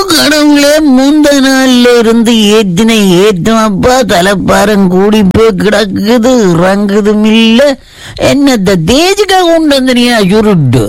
கடவுளே முந்த நாள்ல இருந்து ஏத்தின ஏத்தம் அப்பா தலைப்பாரம் கூடி போய் கிடக்குது இறங்குதும் இல்ல என்னத்த தேஜிக்கா கொண்டு வந்தனியா சுருட்டு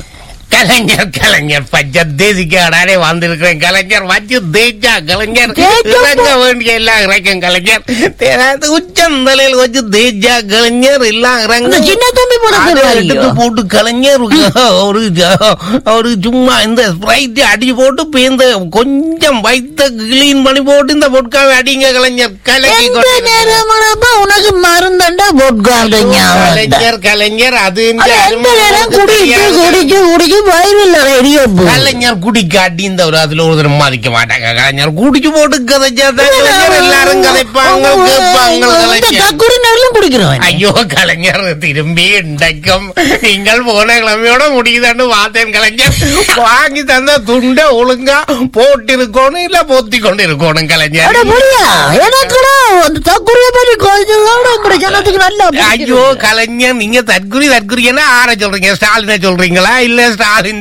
கலைஞர் கலைஞர் பச்சை தேசிக்காடானே வந்திருக்கிறேன் கலைஞர் வச்சு தேய்ச்சா கலைஞர் தேய்ச்சா இறங்க வேண்டிய எல்லாம் இறக்கும் கலைஞர் தேராது உச்சம் தலையில் வச்சு தேய்ச்சா கலைஞர் எல்லாம் இந்த இறங்க சின்ன தம்பி அதை படத்துல எடுத்து போட்டு கலைஞர் ஒரு ஒரு சும்மா இந்த ஸ்ப்ரைட் அடி போட்டு இப்ப இந்த கொஞ்சம் வைத்த கிளீன் பண்ணி போட்டு இந்த பொட்காவை அடிங்க கலைஞர் கலக்கி எந்த கொண்டு நேரமானப்பா உனக்கு மருந்தண்டா போட்காண்ட ஞாபகம் கலைஞர் கலைஞர் அது இந்த அது எந்த அருமை நேரம் உங்களுக்கு குடிச்சு தெரியாது. குடிச்சு குடிச்சு வயிறுல எரியப்பு கலைஞர் குடிக்காட்டி இந்த ஒரு அதுல ஒரு தரம் மதிக்க மாட்டாங்க கலைஞர் குடிச்சு போட்டு கதைச்சா தான் கலைஞர் எல்லாரும் கதைப்பாங்க கேட்பாங்க கலைஞர் கக்குரி நேரம் குடிக்கிறவன் ஐயோ கலைஞர் திரும்பி இன்றைக்கும் நீங்கள் போன கிழமையோட முடியுதான்னு பார்த்தேன் கலைஞர் வாங்கி தந்த துண்டை ஒழுங்கா போட்டு இருக்கணும் இல்ல போத்தி கொண்டு இருக்கணும் கலைஞர் அட முடியா எனக்குடா அந்த தக்குரிய பற்றி கொஞ்சம் உங்களுடைய ஜனத்துக்கு நல்லா ஐயோ கலைஞர் நீங்க தற்குறி தற்குறின்னா ஆர சொல்றீங்க ஸ்டாலினை சொல்றீங்களா இல்ல ஸ்டாலின்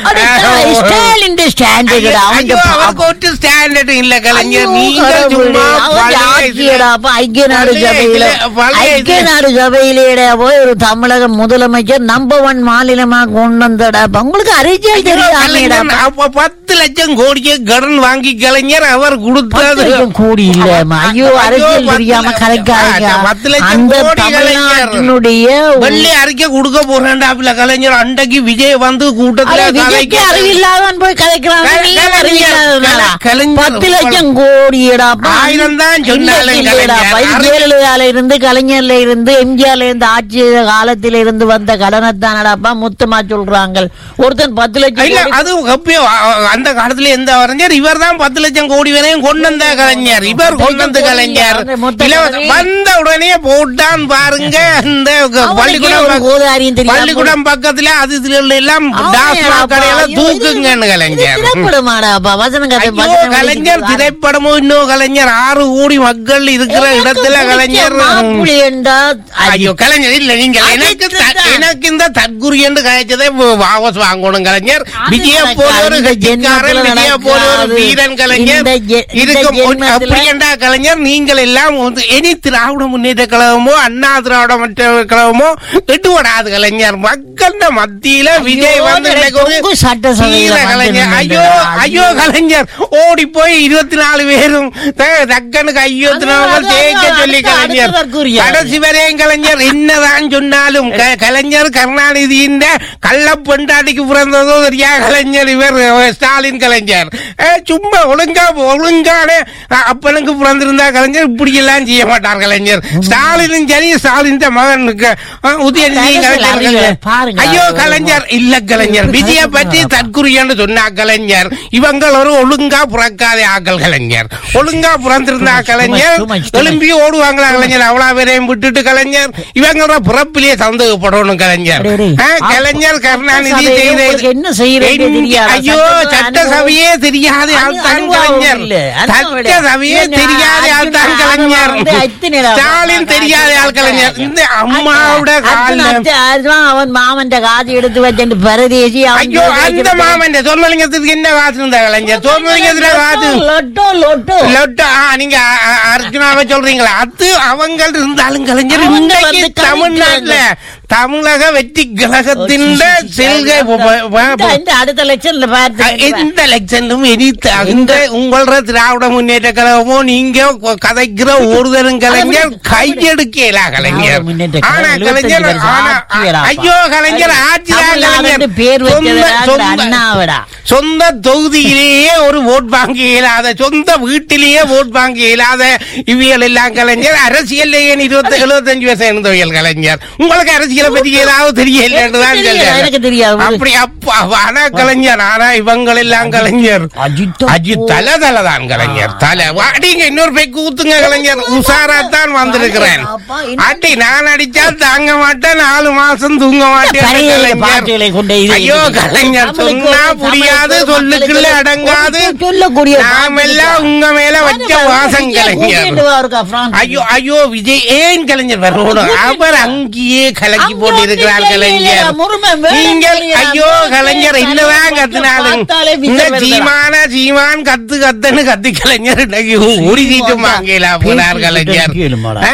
ஸ்டாலின் ஸ்டாண்டர்ட் ஐயோ அவருக்கு ஒரு ஸ்டாண்டர்ட் இல்ல கலைஞர் நீங்க சும்மா பழைய இதுல- ஐக்கிய நாடு பழைய சபையில இதுல- பழைய ஐக்கிய இதுல- நாடு சபையிலேடா போய் ஒரு தமிழக முதலமைச்சர் நம்பர் ஒன் மாநிலமா கொண்டு வந்தடா உங்களுக்கு அறிவியல் தெரியாமடா கலைஞர் அப்ப பத்து லட்சம் கோடியே கடன் வாங்கி கலைஞர் அவர் கொடுத்தது கூடி இல்ல ஐயோ அரசியல் பத்து தெரியாம லட்சம். கலைக்காரங்க பத்து லட்சம் அந்த கோடி கலைஞர். தமிழ்நாட்டினுடைய வெள்ளி அறிக்கை கொடுக்க போறேன்டாப்ல கலைஞர் அன்றைக்கு விஜய் வந்து கூட்டத்துல அட, விஜய்க்கு கலைக்க- அறிவில்லாதவன் போய் கலைக்கிறான் கலை- நீ கலைஞர், அறிவில்லாதவனா? கலை- கலைஞர் பத்து லட்சம் கோடியடா ஆயிரம் தான் சொன்னாலும் கலைஞர். ஜெயலலிதால இருந்து கலைஞர்ல இருந்து எம்ஜிஆர்ல இருந்து ஆட்சி காலத்தில இருந்து வந்த கடனை தானடாப்பா முத்தமா சொல்றாங்க ஒருத்தன் பத்து லட்சம் இல்ல கோடி- அது எப்பயோ அ- அ- அந்த காலத்துல எந்த அறிஞர் இவர் தான் பத்து லட்சம் கோடி வரையும் கொண்டு வந்த கலைஞர் இவர் கொண்டு வந்த கலைஞர் மொத்த இலவச- கலைஞர். வந்த உடனே போட்டான் பாருங்க இந்த அவனுக்கே பள்ளிக்கூடம் ஒரு பக்க- கோதாரியும் தெரியாம பள்ளிக்கூடம் பக்கத்துல அது இதுல எல்லாம் டாஸ்மாக் கடையில தூக்குங்கன்னு கலைஞர் திரைப்படமாடாப்பா வசனம் கதை ஐயோ, வசனம் கலைஞர் எழுதிட்டு திரைப்படமும் இன்னும் கலைஞர் ஆறு கோடி மக்கள் இருக்கிற எனக்கு இடத்துல பிடிச்ச கலைஞர் மாப்பிள்ளையண்டா ஐயோ கலைஞர் இல்ல நீங்க அது எனக்கு த- இதுதான். எனக்கு இந்த தற்குறி என்று கழிச்சதே வாபஸ் வாங்கணும் கலைஞர் அது விஜய நடக்காது. போல ஒரு இந்த கட்சிக்காரன் ஜென்மத்துல விஜய போல ஒரு நடக்காது. வீரன் கலைஞர் இந்த ஜெ- இந்த இருக்கும் ஜென்மத்துல- அப்படி என்றா கலைஞர் நீங்கள் எல்லாம் வந்து இனி திராவிட முன்னேற்ற கழகமோ அண்ணா திராவிட முன்னேற்ற கழகமோ கெட்டுவிடாது கலைஞர் மக்கள் மத்தியில விஜய் வந்து இன்னைக்கு ஒரு தொங்கு சட்டசபையில வீர வந்து கலைஞர் நின்னுட்டு ஐயோ ஐயோ கலைஞர் ஓடி போய் இருபத்தி நாலு பேரும் த- தக்கனுக்கு ஐயோத்தி நாலு அது- ஜெயிக்க அது- சொல்லி அடுத்த- கலைஞர் அடுத்த தற்குறியா? கடைசி வரையும் கலைஞர் என்னதான் சொன்னாலும் க- கலைஞர் கருணாநிதியின் கள்ள பெண்டாட்டிக்கு பிறந்ததோ சரியா கலைஞர் இவர் அஹ், ஸ்டாலின் கலைஞர் அஹ், சும்மா ஒழுங்கா ஒழுங்கான அஹ், அப்பனுக்கு பிறந்திருந்தா கலைஞர் இப்படி எல்லாம் செய்ய மாட்டார் கலைஞர் ஸ்டாலினும் சரி ஸ்டாலின் மகனுக்கு அஹ், உதயநிதி கலைஞர் கலைஞர் அறிவு- பாருங்க. ஐயோ கலைஞர் இல்ல கலைஞர் விஜய பற்றி தற்குறியன்னு சொன்னா கலைஞர் இவங்கள் ஒரு ஒழுங்கா பிறக்காத ஆக்கள் கலைஞர் ஒழுங்கா பிறந்திருந்தா கலைஞர் too much, too much. எழும்பி ஓடுவாங்களா கலைஞர் அவ்வளவு பேரையும் விட்டுட்டு கலைஞர் இவங்களோட பிறப்பிலேயே சந்தேகப்படணும் கலைஞர் அடே, அடே. ஆ, கலைஞர் கருணாநிதி சட்டசபையில செய்த உங்களுக்கு என்ன செய்யறது என்- தெரியாதா? ஐயோ சட்டத்துல சட்டசபையே தெரியாத அனு- ஆள் தான் அனுபவம் கலைஞர் இல்ல. அனுபவம் இல்ல. சட்டசபையே ஏன்னா, தெரியாத ஆள் தான் அர்ஜுனா, கலைஞர் அவன் வந்து அத்தனை ஸ்டாலின் தெரியாத ஆள் கலைஞர் இந்த அம்மாவோட கால அதுதான் அவன் மாமன் காது எடுத்து வச்சு பரதேசி அவன் ஐயோ அந்த மாமன் சோர்மலிங்கத்துக்கு என்ன காசு இருந்தா கலைஞர் சோர்மலிங்கத்துல காசு லொட்டோ லொட்டோ லொட்டா ஆ, நீங்க அ- அ- அர்ஜுனாவை சொல்றீங்களா அது அவங்க இருந்தாலும் கலைஞர் அவங்க இன்றைக்கு வந்து தமிழ்நாட்டுல தமிழக வெற்றி கழகத்தின் செல்கை ப- ப- இந்த- ப- இந்த அடுத்த லட்சம்ல பார்த்து எந்த எலெக்ஷனும் இனி த- இந்த உங்களோட திராவிட முன்னேற்ற கழகமோ நீங்க கொ- கதைக்கிற ஒருதரும் கலைஞர் கையெடுக்கல கலைஞர் திராவிட முன்னேற்ற கழகம் ஆனா 75 கலைஞர் வருஷம் ஆனா ஆட்சியடா. ஐயோ கலைஞர் ஆட்சிதான் தமிழ்நாடு கலைஞர் பேர் சொந்த- வச்சதுடா இந்த சொந்த- அண்ணாவடா சொந்த தொகுதியிலேயே ஒரு ஓட் வாங்க இயலாத சொந்த வீட்டிலேயே ஓட் வாங்க இயலாத இவியல் எல்லாம் கலைஞர் அரசியல்லையே இருபத்தி எழுபத்தஞ்சு வயசு இருந்தவியல் கலைஞர் உங்களுக்கு அரசியலை பத்தி ஏதாவது தெரியலன்னுதான் எனக்கு தெரியாது, சொல்றேன். எனக்கு தெரியாது. அப்படி அப்பா ஆனா கலைஞர் ஆனா இவங்கள் எல்லாம் கலைஞர் அஜித்தோ. அஜித் தல தல தான் கலைஞர் தல வாடிங்க இன்னொரு போய் கூத்துங்க கலைஞர் உஷாராத்தான் வந்திருக்கிறேன் அப்பா, இன்னும் அடி நான் அடிச்சா தாங்க மாட்டேன் நாலு மாசம் தூங்க மாட்டேன் பழைய பாட்டுகளை கொண்டு இது- ஐயோ கலைஞர் தமிழுக்கு சொன்னா ஒரு- புரியாது தமிழுக்கு ஒரு சொல்லுக்குள்ள மக்களுக்கு அடங்காது ஒரு சொல்லக்கூடிய நாமெல்லாம் உங்க மேல வச்ச வாசம் கலைஞர் கூட்டிட்டு வா இருக்கா, பிரான்ஸ். ஐயோ ஐயோ விஜய் ஏன் கலைஞர் வரணும் அவர் அங்கேயே கலைஞர் அடிச்சு போட்டு இருக்கிறார் கலைஞர் நீங்கள் ஐயோ கலைஞர் என்னதான் கத்தினாலும் இந்த சீமான சீமான் கத்து கத்துன்னு கத்தி கலைஞர் இன்னைக்கு உரி சீட்டு வாங்கலா போனார் கலைஞர் ஆ?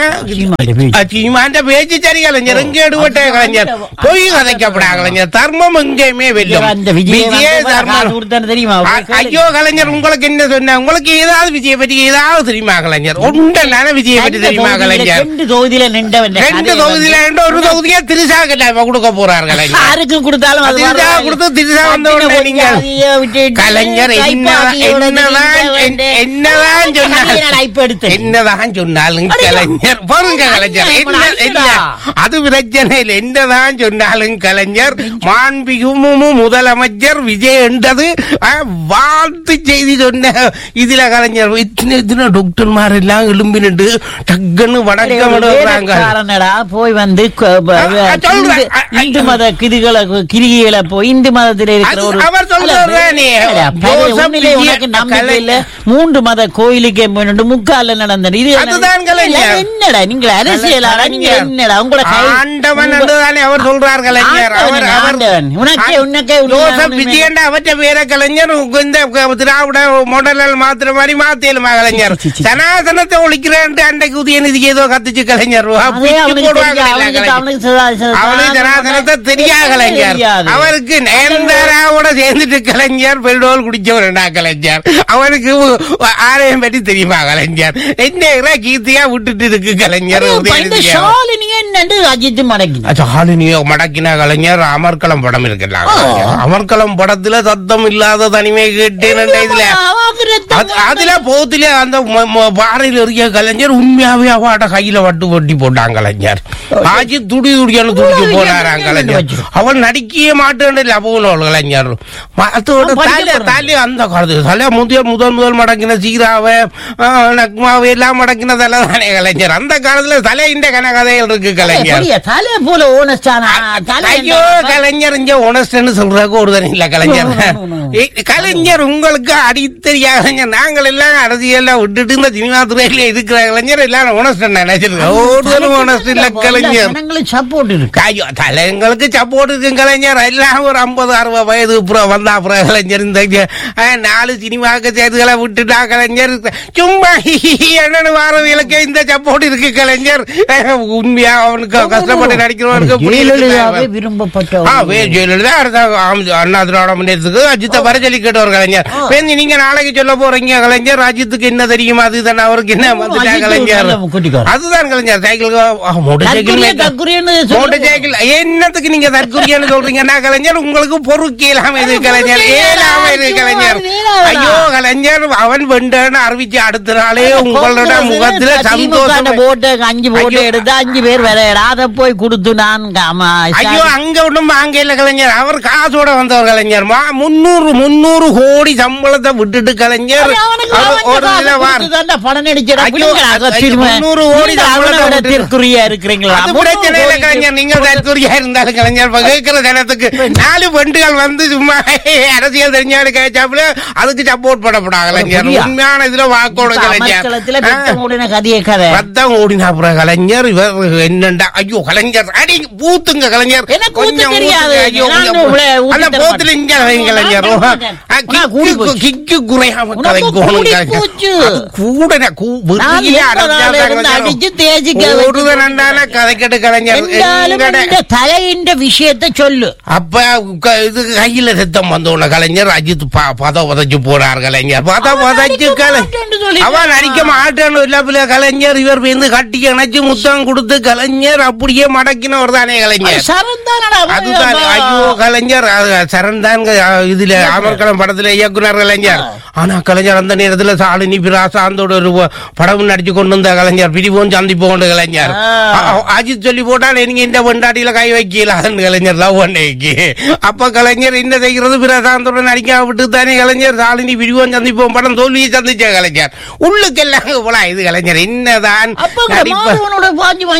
ஆ, சீமான்ட பேச்சு சரி கலைஞர் எங்க எடுபட்ட கலைஞர் பொய் கதைக்கப்படா கலைஞர் தர்மம் எங்கேயுமே வெல்லும் விஜயே தர்மம் தெரியுமா அ- ஐயோ கலைஞர் உங்களுக்கு என்ன சொன்ன உங்களுக்கு ஏதாவது விஜய பற்றி ஏதாவது தெரியுமா கலைஞர் ஒன்றல்லான விஜய பற்றி தெரியுமா கலைஞர் ரெண்டு தொகுதியில நின்றவன் ரெண்டு தொகுதியில ரெண்டு ஒரு தொகுதியா திருசா கிட்ட கொடுக்க போறார் கலைஞர் யாருக்கு கொடுத்தாலும் அது திருசா வரவாயில்லை. கொடுத்து திருசா வந்த உடனே நீங்க ஜாதியை விட்டுட்டு கலைஞர் என்னதான் கைப்பாக்கியோட என்னதான் நின்றவன். என்னதான் சொன்னாலும் கலைஞர் இப்ப எடுத்தேன். என்னதான் சொன்னாலும் அடியா. கலைஞர் பாருங்க கலைஞர் அடியா, என்ன அடியா. என்ன அது பிரச்சனை இல்லை என்னதான் சொன்னாலும் கலைஞர் மாண்பிகும் முதலமைச்சர் விஜய் என்றது அஹ், வாழ்த்து செய்தி சொன்ன இதுல கலைஞர் இத்தனை இத்தனை டாக்டர்மார் எல்லாம் எழும்பி நின்று டக்குன்னு வணக்கம் விடுறாங்க வேலைக்காரனடா போய் வந்து க- ப- ஆ, ஆ, சொல்றேன். இந்து- ஆ, ஆ, இந்து மத கிரிகளை கிரிகளை போய் இந்து மதத்தில் இருக்கிற அது ஒரு அவர் சொல்றது தானே. இல்ல, பழைய ஜோசப் உண்மையிலே விஜய- உனக்கு நம்பிக்கை கலை- இல்ல மூன்று மத கோயிலுக்கே போயிட்டு முக்கால நடந்தது இது என்ன? அதுதான் கலைஞர். இல்ல, என்னடா நீங்க அரசியலாளா நீங்க கலைஞர். என்னடா உங்களோட கை ஆண்டவன் என்றுதானே அவர் சொல்றார் கலைஞர் ஆண்டவன், அவர் அவர் ஆண்டவன். உனக்கே, உனக்கே உள்ள ஜோசப் உண்மை. விஜயண்ட அவற்ற பேர கலைஞர் உங்க இந்த க- திராவிட மாடல் மாத்திர மாதிரி மாத்தியலுமா கலைஞர் சி, சி, சி. சனாதனத்தை ஒழிக்கிறேன் அன்றைக்கு உதயநிதிக்கு ஏதோ கத்துச்சு கலைஞர் அதே பிச்சு அவனுக்கு போடுவாங்க தெரியாது, இல்ல அவனுக்கு கலைஞர். அவனுக்கு சதா- சதா- அவனுக்கு ஜனாதனத்தை தெரியா கலைஞர் தெரியாது. அவருக்கு நேர்ந்தாராவோட சேர்ந்துட்டு கலைஞர் பெட்ரோல் குடிச்சவரண்டா கலைஞர் அவனுக்கு ஆலயம் பற்றி தெரியுமா கலைஞர் என்ன கீர்த்தியா விட்டுட்டு இருக்கு கலைஞர் அப்ப இந்த உதயநிதியை. ஷாலினி என்னண்டு அஜித் மடங்கினார் சாலினியோ மடக்கின கலைஞர் அமர்க்களம் படம் இருக்குல்ல கலைஞர். அமர்க்களம் படத்துல சத்தம் இல்லாத தனிமை கேட்டேன் இதுல அது- அதுல போத்துல அந்த ம- ம- பாறையில இருக்க கலைஞர் உண்மையாவே அவாட கையில வட்டு வட்டி போட்டாங்க கலைஞர் ஆச்சு துடி துடியான துடிச்சு போனாராம் கலைஞர் அவன் நடிக்கவே மாட்டேன் போனவள் கலைஞர் ம- அதோட அவன் படிக்க தலை போறான். தலை அந்த காலத்து தலை முதல் முதல் முதல் மடக்கின சீராவை நக்மாவை எல்லாம் மடக்கின தலை தானே கலைஞர் அந்த காலத்துல தலை இந்த கன கதைகள் இருக்கு கலைஞர் தலை போல ஓனஸ்டான ஐயோ கலைஞர் இங்க உணஸ்டன்னு சொல்றதுக்கு ஒரு தனி இல்ல கலைஞர் No, no, no, no. ஏய், கலைஞர் உங்களுக்கு அடித்தறியா கலைஞர் நாங்கள் எல்லாம் அரசியல்ல விட்டுட்டு இந்த சினிமா துறையில இருக்கிற கலைஞர் எல்லாம் உணஸ்டன் நினைச்சிருக்கோம் ஒருத்தரும் உணஸ்ட் இல்ல கலைஞர் சப்போர்ட் இருக்கு ஐயோ தலைங்களுக்கு சப்போர்ட் இருக்கு கலைஞர் எல்லாம் ஒரு ஐம்பது அறுபது வயது அப்புறம் வந்தா அப்புறம் கலைஞர் இந்த அஹ், நாலு சினிமாவுக்கு சேர்த்துகளை விட்டுட்டா கலைஞர் சும்மா என்னன்னு வாரவங்களுக்கு இந்த சப்போர்ட் இருக்கு கலைஞர் அஹ், உண்மையா அவனுக்கு கஷ்டப்பட்டு நடிக்கிறவனுக்கு ஜெயலலிதாவே புரியல விரும்பப்பட்ட ஆ, ஒரு- வே ஜெயலலிதா அடுத்த ஆம், அண்ணா திராவிட முன்னேற்றத்துக்கு அஜித்தை வர சொல்லி கேட்டவர் கலைஞர் பேருந்து நீங்க நாளைக்கு சொல்ல போறீங்க கலைஞர் அஜித்துக்கு என்ன தெரியுமா அதுதானே அவருக்கு என்ன வந்துட்டா அஜித் கலைஞர் நல்ல குட்டிக்காரன். அதுதான் கலைஞர் சைக்கிளுக்கு மோட்டர் தற்குறிய, சைக்கிள் தற்குறியன்னு மோட்டர் சொல்லுங்க. சைக்கிள் என்னத்துக்கு நீங்க தற்கொலைன்னு சொல்றீங்கன்னா கலைஞர் உங்களுக்கு பொறுக்கு இல்லாம இது கலைஞர் ஏலாம இது கலைஞர் ஐயோ கலைஞர் அவன் வெண்டன்னு அறிவிச்சு அடுத்த நாளே உங்களோட முகத்துல சந்தோஷம் திமுக போட்டு அஞ்சு போட்டு ஐயோ. எடுத்து அஞ்சு பேர் விளையாட அதை போய் கொடுத்து நான் ஆமா, ஐயோ அங்க ஒண்ணும் அங்க இல்ல கலைஞர் அவர் காசோட வந்தவர் கலைஞர் மா- முன்னூறு முன்னூறு கோடி சம்பளத்தை விட்டுட்டு கலைஞர் அது அவனுக்கு அவர் அவன் ஒரு காசு இதுல வார் கொடுத்துதான்டா படம் நடிச்சடா. ஐயோ, பிள்ளைங்க, அதை ஐயோ, திரும்ப. முந்நூறு கோடி நீங்க அவனை சம்பளத்தை விட விட்டுட்டு- தெற்குறியா இருக்கிறீங்களா? அது முந்நூறு பிரச்சனை இல்ல கோடிக்கு கலைஞர் நீங்க தற்கொலையா இருந்தாலும் கலைஞர் இப்ப கேட்கிற ஜனத்துக்கு நாலு பெண்டுகள் வந்து சும்மா அரசியல் தெரிஞ்சாலும் கேட்டாப்புல அதுக்கு சப்போர்ட் பண்ணப்படா கலைஞர் புரியா? உண்மையான இதுல வாக்கோட இப்ப கலைஞர் அமர்க்களத்துல ஆ. பெத்த மூடின கதையை கதை. ரத்தம் ஓடினா அப்புறம் கலைஞர் இவர் என்னண்டா ஐயோ கலைஞர் அடி பூத்துங்க கலைஞர் எனக்கு ஊத்த கொஞ்சம் தெரியாது. ஊத்துங்க. ஐயோ, நான் கொஞ்சம் உங்களை ஊத்தி அந்த தர போத்துல இங்க வைங்க கலைஞர் நான் தர மாட்டேன். ஆ, உனக்கு கூடி கிக்கு- போச்சு. கிக்கு குறையாம உனக்கு கலைக்கோணும் கூடி கலைஞர். போச்சு. அது கூடன கூ நான் வெறியா எப்பதால அடைச்சாதான் இருந்து கலைஞர். அடிச்சு தேய்ச்சிக்க வச்சு ஓடுத நண்டான கதைக்கட்டு கலைஞர் என்றாலும் எங்கட- இந்த தலையின்ற விஷயத்தை சொல்லு அப்ப க- இது கையில ரத்தம் வந்தோன கலைஞர் அஜித் ப- பத உதச்சு போனார் கலைஞர் பத அவன் உதச்சு நடிக்க கலை மாட்டேன்னு சொல்லி அவன் நடிக்க மாட்டேன்னு இல்ல பிள்ளை கலைஞர் இவர் வந்து கட்டி அணைச்சு முத்தம் கொடுத்து கலைஞர் அப்படியே மடக்கினவர் தானே கலைஞர் சரந்தானடா அதுதான் ஐயோ கலைஞர் அது சரண் தான் இதுல அமர்கலம் படத்துல இயக்குனர் கலைஞர் ஆனா கலைஞர் அந்த நேரத்துல சாலினி பிராசாந்தோட ஒரு படம் நடிச்சு கொண்டு வந்த கலைஞர் பிரிவோம் சந்திப்போம் கலைஞர் ஆ. அ- அ- அஜித் சொல்லி போட்டா நீங்க இந்த பொண்டாட்டியில கை வைக்கலான்னு கலைஞர் லவ் பண்ணைக்கு அப்ப கலைஞர் என்ன செய்கிறது பிரசாந்தோட நடிக்காம விட்டு தானே கலைஞர் சாலினி பிரிவோம் சந்திப்போம் படம் தோல்வியை சந்திச்ச கலைஞர் உள்ளுக்கெல்லாம் போலாம் இது கலைஞர் என்னதான் அப்ப நடிப்ப மாதவனோட பாஞ்சு வாங்கி நடிச்சான்.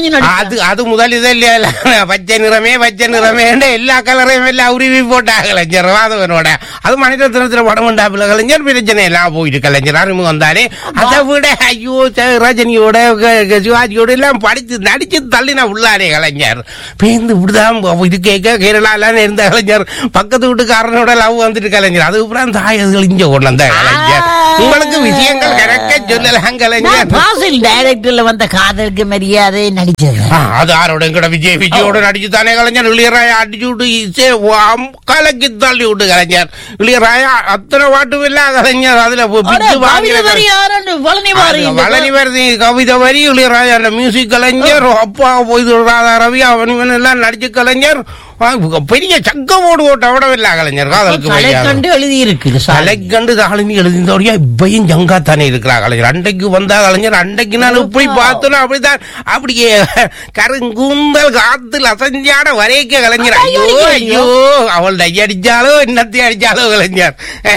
அது அது முதல் இதெல்லாம் பச்சை நிறமே பச்சை நிறமே எல்லா கலரையும் எல்லாம் உருவி போட்டா கலைஞர் வாதவனோட அது மனிதத்தினத்துல படம் உண்டாப்புல கலைஞர் பிரச்சனை எல்லாம் போயிட்டு கலைஞர் அறிமுகம் தானே அதை விட ஐயோ ச- ரஜினியோட க- க- சிவாஜியோட எல்லாம் படிச்சு நடிச்சு தள்ளின உள்ளாரே கலைஞர் பேருந்து இப்படிதான் போ- இது கேட்க கேரளாலாம் இருந்த கலைஞர் பக்கத்து வீட்டுக்காரனோட லவ் வந்துட்டு கலைஞர் அதுக்கப்புறம் தாயர்கள் இங்க கொண்டு வந்த கலைஞர் உங்களுக்கு விஷயங்கள் கரெக்டா சொல்லலாம் கலைஞர் பாசில் டைரக்டர்ல வந்த காதலுக்கு மரியாதை நடிச்சது ஆ, அது ஆரோட எங்கட விஜய் விஜயோட நடிச்சு தானே கலைஞர் இளையராயா அடிச்சு விட்டு இசை வாம் கலக்கி தள்ளி விட்டு கலைஞர் இளையராயா அத்தனை பாட்டும் இல்ல கலைஞர் அதுல பு- பிச்சு வாங்கின கலைஞர். பழனி அது வளனி வருது கவிதை வரி இளையராஜா அந்த மியூசிக் கலைஞர் அப்பா போய் ராதா ரவி அவன் இவன் எல்லாம் நடிச்ச கலைஞர் ஆ, பெரிய சக்கமோடு ஓட்ட விடவில்லை கலைஞர் காதலுக்கு வையாது. கண்டு எழுதி இருக்குது தலைக்கண்டு தாளினி எழுதினோடைய இப்பயும் ஜங்கா தானே இருக்கிறா கலைஞர் அண்டைக்கு வந்தா கலைஞர் அண்டைக்கு நான் இப்படி பார்த்தோன்னா அப்படித்தான் அப்படியே கருங்கூந்தல் காத்துல அசஞ்சாட வரைக்க கலைஞர் ஐயோ ஐயோ அவள் டை அடிச்சாலோ என்னத்தை அடிச்சாலோ கலைஞர்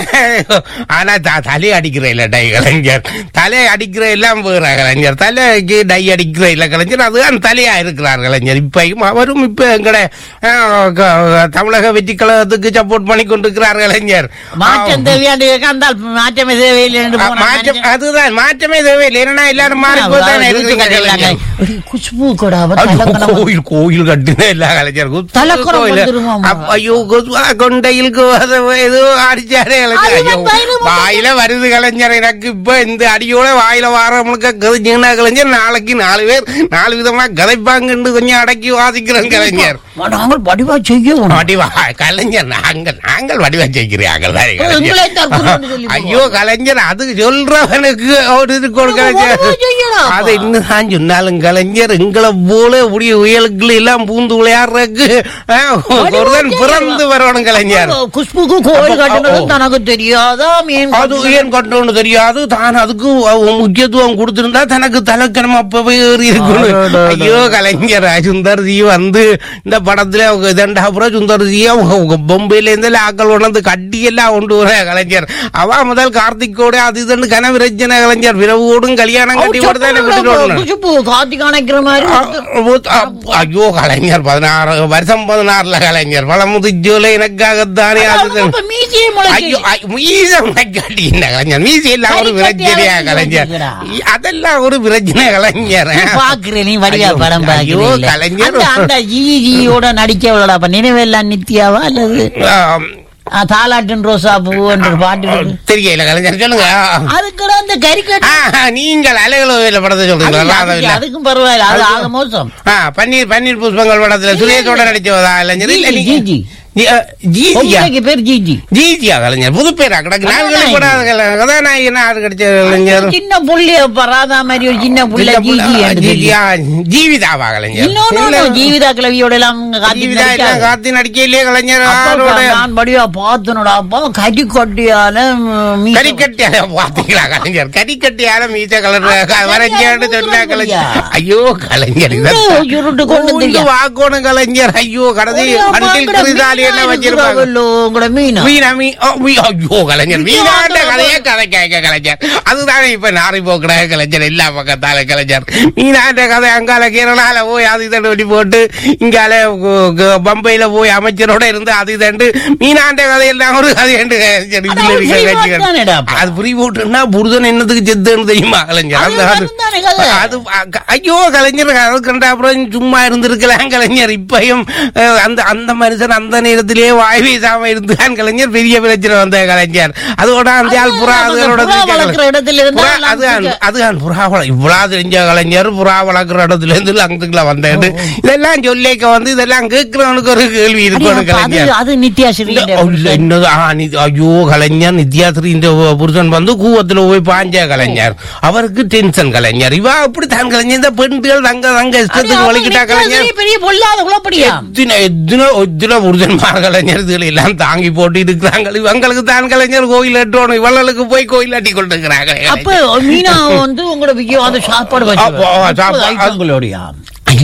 ஆனா த- தலை அடிக்கிற இல்ல டை கலைஞர் தலை அடிக்கிற எல்லாம் போகிற கலைஞர் தலைக்கு டை அடிக்கிற இல்ல கலைஞர் அதுதான் தலையா இருக்கிறார் கலைஞர் இப்பயும் அவரும் இப்ப எங்கட அஹ், க- தமிழக வெற்றி கழகத்துக்கு சப்போர்ட் பண்ணி கொண்டிருக்கிறார் கலைஞர் மாற்றம் தேவையாண்டு கண்டால் மாற்றமே தேவையில்லை என்று ஆ, போன மாற்றம் மனுஷன். அதுதான் மாற்றமே தேவையில்லை இல்லைன்னா எல்லாரும் மாறி போதானே இருக்கிறீங்க கலைஞர். ஒரு குஷ்பு கூட அவ ஐயோ, தலக்கணம் கோயில் கோயில் கட்டின எல்லா கலைஞர் குத்து தலக்கணம் கோயில். வந்துருமாமா. அப்ப, ஐயோ கொசுவா கொண்டையில் கோத ஏதோ அடிச்சாரே கலைஞர் அது ஐயோ வயிறு முட்டை. வாயில வருது கலைஞர் எனக்கு இப்ப இந்த அடியோட வாயில வாரவனுக்கு கதைச்சிங்கன்னா கலைஞர் நாளைக்கு நாலு பேர் நாலு விதமா கதைப்பாங்கன்னு கொஞ்சம் அடக்கி வாசிக்கிறேன் கலைஞர் நாங்கள் வடிவா செய்யணும் வடிவா கலைஞர் நாங்கள் நாங்கள் வடிவா செய்கிறார்கள் தானே உங்களை தான் கலைஞர் குருன்னு சொல்லி ஐயோ கலைஞர் அது சொல்றவனுக்கு ஒரு இது கொடுக்க வடிவா செய்யலாம். அது இன்னும் சொன்னாலும் கலைஞர் எங்களை போல உடைய உயலுக்குள்ள எல்லாம் பூந்து விளையாடுறதுக்கு ஆ, ஒருத்தன் பிறந்து வரணும் கலைஞர் குஷ்புக்கு கோயில் அப்போ- கட்டுனது ஓ. தனக்கு தெரியாதா மீன் அது ஏன் கட்டணும்னு தெரியாது தான் அதுக்கு அவ- முக்கியத்துவம் கொடுத்திருந்தா தனக்கு தலைக்கணம் அப்பவே ஏறி இருக்கணும் அடடடட. ஐயோ கலைஞர் சுந்தர் ஜி வந்து இந்த படத்துல அவங்க இதண்டா அப்புறம் சுந்தர் ஜி அவங்க பொம்பையில இருந்து ஆக்கள் உணர்ந்து கட்டி எல்லாம் கொண்டு வர கலைஞர் அவ முதல் கார்த்திகோட அது இதுன்னு கனவு ரச்சனை கலைஞர் விரவோடும் கல்யாணம் கட்டி போட்டு தானே விட்டுட்டு வரணும். குஷ்பு கார்த்திக் அணைக்கிற மாதிரி அ- அ- ஐயோ கலைஞர் பதினாறு வருஷம் பதினாறுல கலைஞர் பழமுது ஜூலை எனக்காகத்தானே அது அப்ப மீசையை முளைச்சு. ஐயோ ஐ- மீசம் கட்டி என்ன கலைஞர் மீசி எல்லாம் ஒரு கை கட்டி பிரச்சனையா அலைஞ்சு கலைஞர் வந்துக்கிறா. இ- அதெல்லாம் ஒரு பிரச்சனை கலைஞர் நீ பாக்குற நீ வடிவா ஐயோ, படம் ஐயோ, பாக்குறீங்களே. கலைஞர். அந்த அந்த ஜிஜியோட நடிக்கவளடா அப்ப நினைவெல்லாம் நித்யாவா அல்லது ஆம், ஆ, தாலாட்டின் ரோசா பூ என்ற பாட்டு இருக்கு. தெரியல கலைஞர் சொல்லுங்க அதுக்கு அந்த கறிக்கட்டு ஆ, நீங்கள் அலைகள படத்தை சொல்றீங்களா அது- ராதவில்லை. அதுக்கும் பரவாயில்ல அது ஆக மோசம் ஆ, பன்னீர் பன்னீர் புஷ்பங்கள் படத்துல சுரேஷோட நடிச்சவதா இளைஞர் இல்ல ஜிஜி, நீங்க- ஜிஜி. ஜி- அ, ஜிஜியா பொம்பளைக்கு பேர் ஜிஜி ஜிஜியா கலைஞர் புது பேரா கிடக்கு நான் கேள்விப்படாத கலை- கதாநாயகன் யாரு கிடைச்ச கலைஞர் சின்ன புள்ளைய பராதா மாதிரி ஒரு சின்ன புள்ள சின்ன புள்ள- ஜிஜி என்று சொல்லி. ஜிஜியா, ஜீவிதாவா கலைஞர் இன்னொன்னு இல்ல, ஜீவிதா கிழவியோட எல்லாம் கார்த்திக் ஜீவிதா எல்லாம் நடிச்சாரு. கார்த்தி நடிக்கலையே கலைஞர் அப்ப யாரோட நான் படியா பார்த்தனடா அப்பா கடி கொட்டியால மீச- கறிக்கட்டியால பாத்தீங்களா கலைஞர் கறிக்கட்டியால மீச கலர் வரைஞ்சான்னு சொன்னா கலைஞர் ஐயோ கலைஞர் இதை இன்னும் சுருட்டு கொண்டு கூண்டு தெரியா. வாக்கோணும் கலைஞர் ஐயோ கடைசி ஒரே பண்டில் பாக்கட கிருதாலி என்ன மீனா வச்சிருப்பாங்க இருக்கிறாங்களோ, உங்களோட மீனா. மீனா மீ ஓ, மீ- ஐயோ கலைஞர் மீனா மீனாண்ட அந்த கதையே கதை கேட்க கலைஞர் அதுதானே இப்ப நாரி போக்குற கலைஞர் எல்லா பக்கத்தால கலைஞர் மீனாண்ட கதை அங்கால கேரளால போய் அது இதண்டு வெட்டி போட்டு இங்கால கு- கு- பம்பையில போய் அமைச்சரோட இருந்து அது இதண்டு மீனாண்ட கதை எல்லாம் ஒரு கதை என்று கலைஞர் இதுல அது இருக்க free கட்சிகள். vote தானேடா அப்ப. அது புரி போட்டுன்னா புருதன் என்னத்துக்கு செத்துன்னு தெரியுமா கலைஞர் அது அந்த அது தானே கதை. அது அ- ஐயோ கலைஞர் அது கண்ட அப்புறம் சும்மா இருந்திருக்கலாம் கலைஞர் இப்பயும் அஹ், அந்த அந்த மனுஷன் அந்த நேரத்திலேயே வாய் வீசாம இருந்தான் கலைஞர் பெரிய பிரச்சனை வந்த கலைஞர் அதோட அந்த ஆள் புறா அது அதுகளோட புறா தெரிஞ்ச வளர்க்கிற கலை- இடத்துல இருந்தா புறா- எல்லாம் அதுதான் தூக்க- அதுதான் புறா வள இவ்வளவு தெரிஞ்ச கலைஞர் புறா வளர்க்குற இடத்துல இருந்து அங்குக்குள்ள வந்தேன் இதெல்லாம் சொல்லிக்க வந்து இதெல்லாம் கேட்கிறவனுக்கு ஒரு கேள்வி அடி, இருக்கணும் அப்ப அது கலைஞர் அது நித்யாஸ்ரீ இந்த- ஓ, இல்ல, இன்னொரு- ஆ, நி- ஐயோ கலைஞர் நித்யாஸ்ரீன்ற புருஷன் வந்து கூவத்துல போய் பாஞ்ச கலைஞர் அவருக்கு டென்ஷன் கலைஞர் இவா அப்படித்தான் கலைஞர் இந்த பெண்கள் தங்க தங்க இஷ்டத்துக்கு வலிக்கிட்டா கலைஞர் பெரிய பொல்லாத குழப்படியா எத்தனை எத்தனை எத்தனை புருஷன்மார் கலைஞர் இதுல எல்லாம் தாங்கி போட்டு இருக்கிறாங்க இவங்களுக்கு தான் கலைஞர் கோயில் எட்டணும் இவங்களுக்கு போய் கோயில் அட்டி கொண்டு இருக்கிறாங்க அப்ப மீனா வந்து உங்களோட விஜயம் அந்த சாப்பாடு அப்போ, சாப்பாடு- வச்சு ஐயோ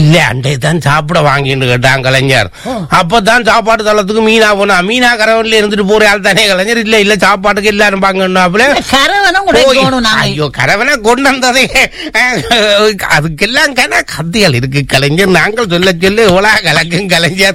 இல்ல அண்டை தான் சாப்பிட வாங்கிட்டு கேட்டான் கலைஞர் அப்பதான் சாப்பாடு தளத்துக்கு மீனா போனா மீனா கரவன்ல இருந்துட்டு போற ஆள் தானே கலைஞர் இல்ல இல்ல சாப்பாட்டுக்கு எல்லாரும் வாங்கன்னாப்புல கரவனம் போய், உடைக்கணும் நாங்க ஐயோ கரவனை கொண்டு வந்ததே அதுக்கெல்லாம் கன கத்திகள் இருக்கு கலைஞர் நாங்கள் சொல்ல சொல்ல உலா கலக்கும் கலைஞர்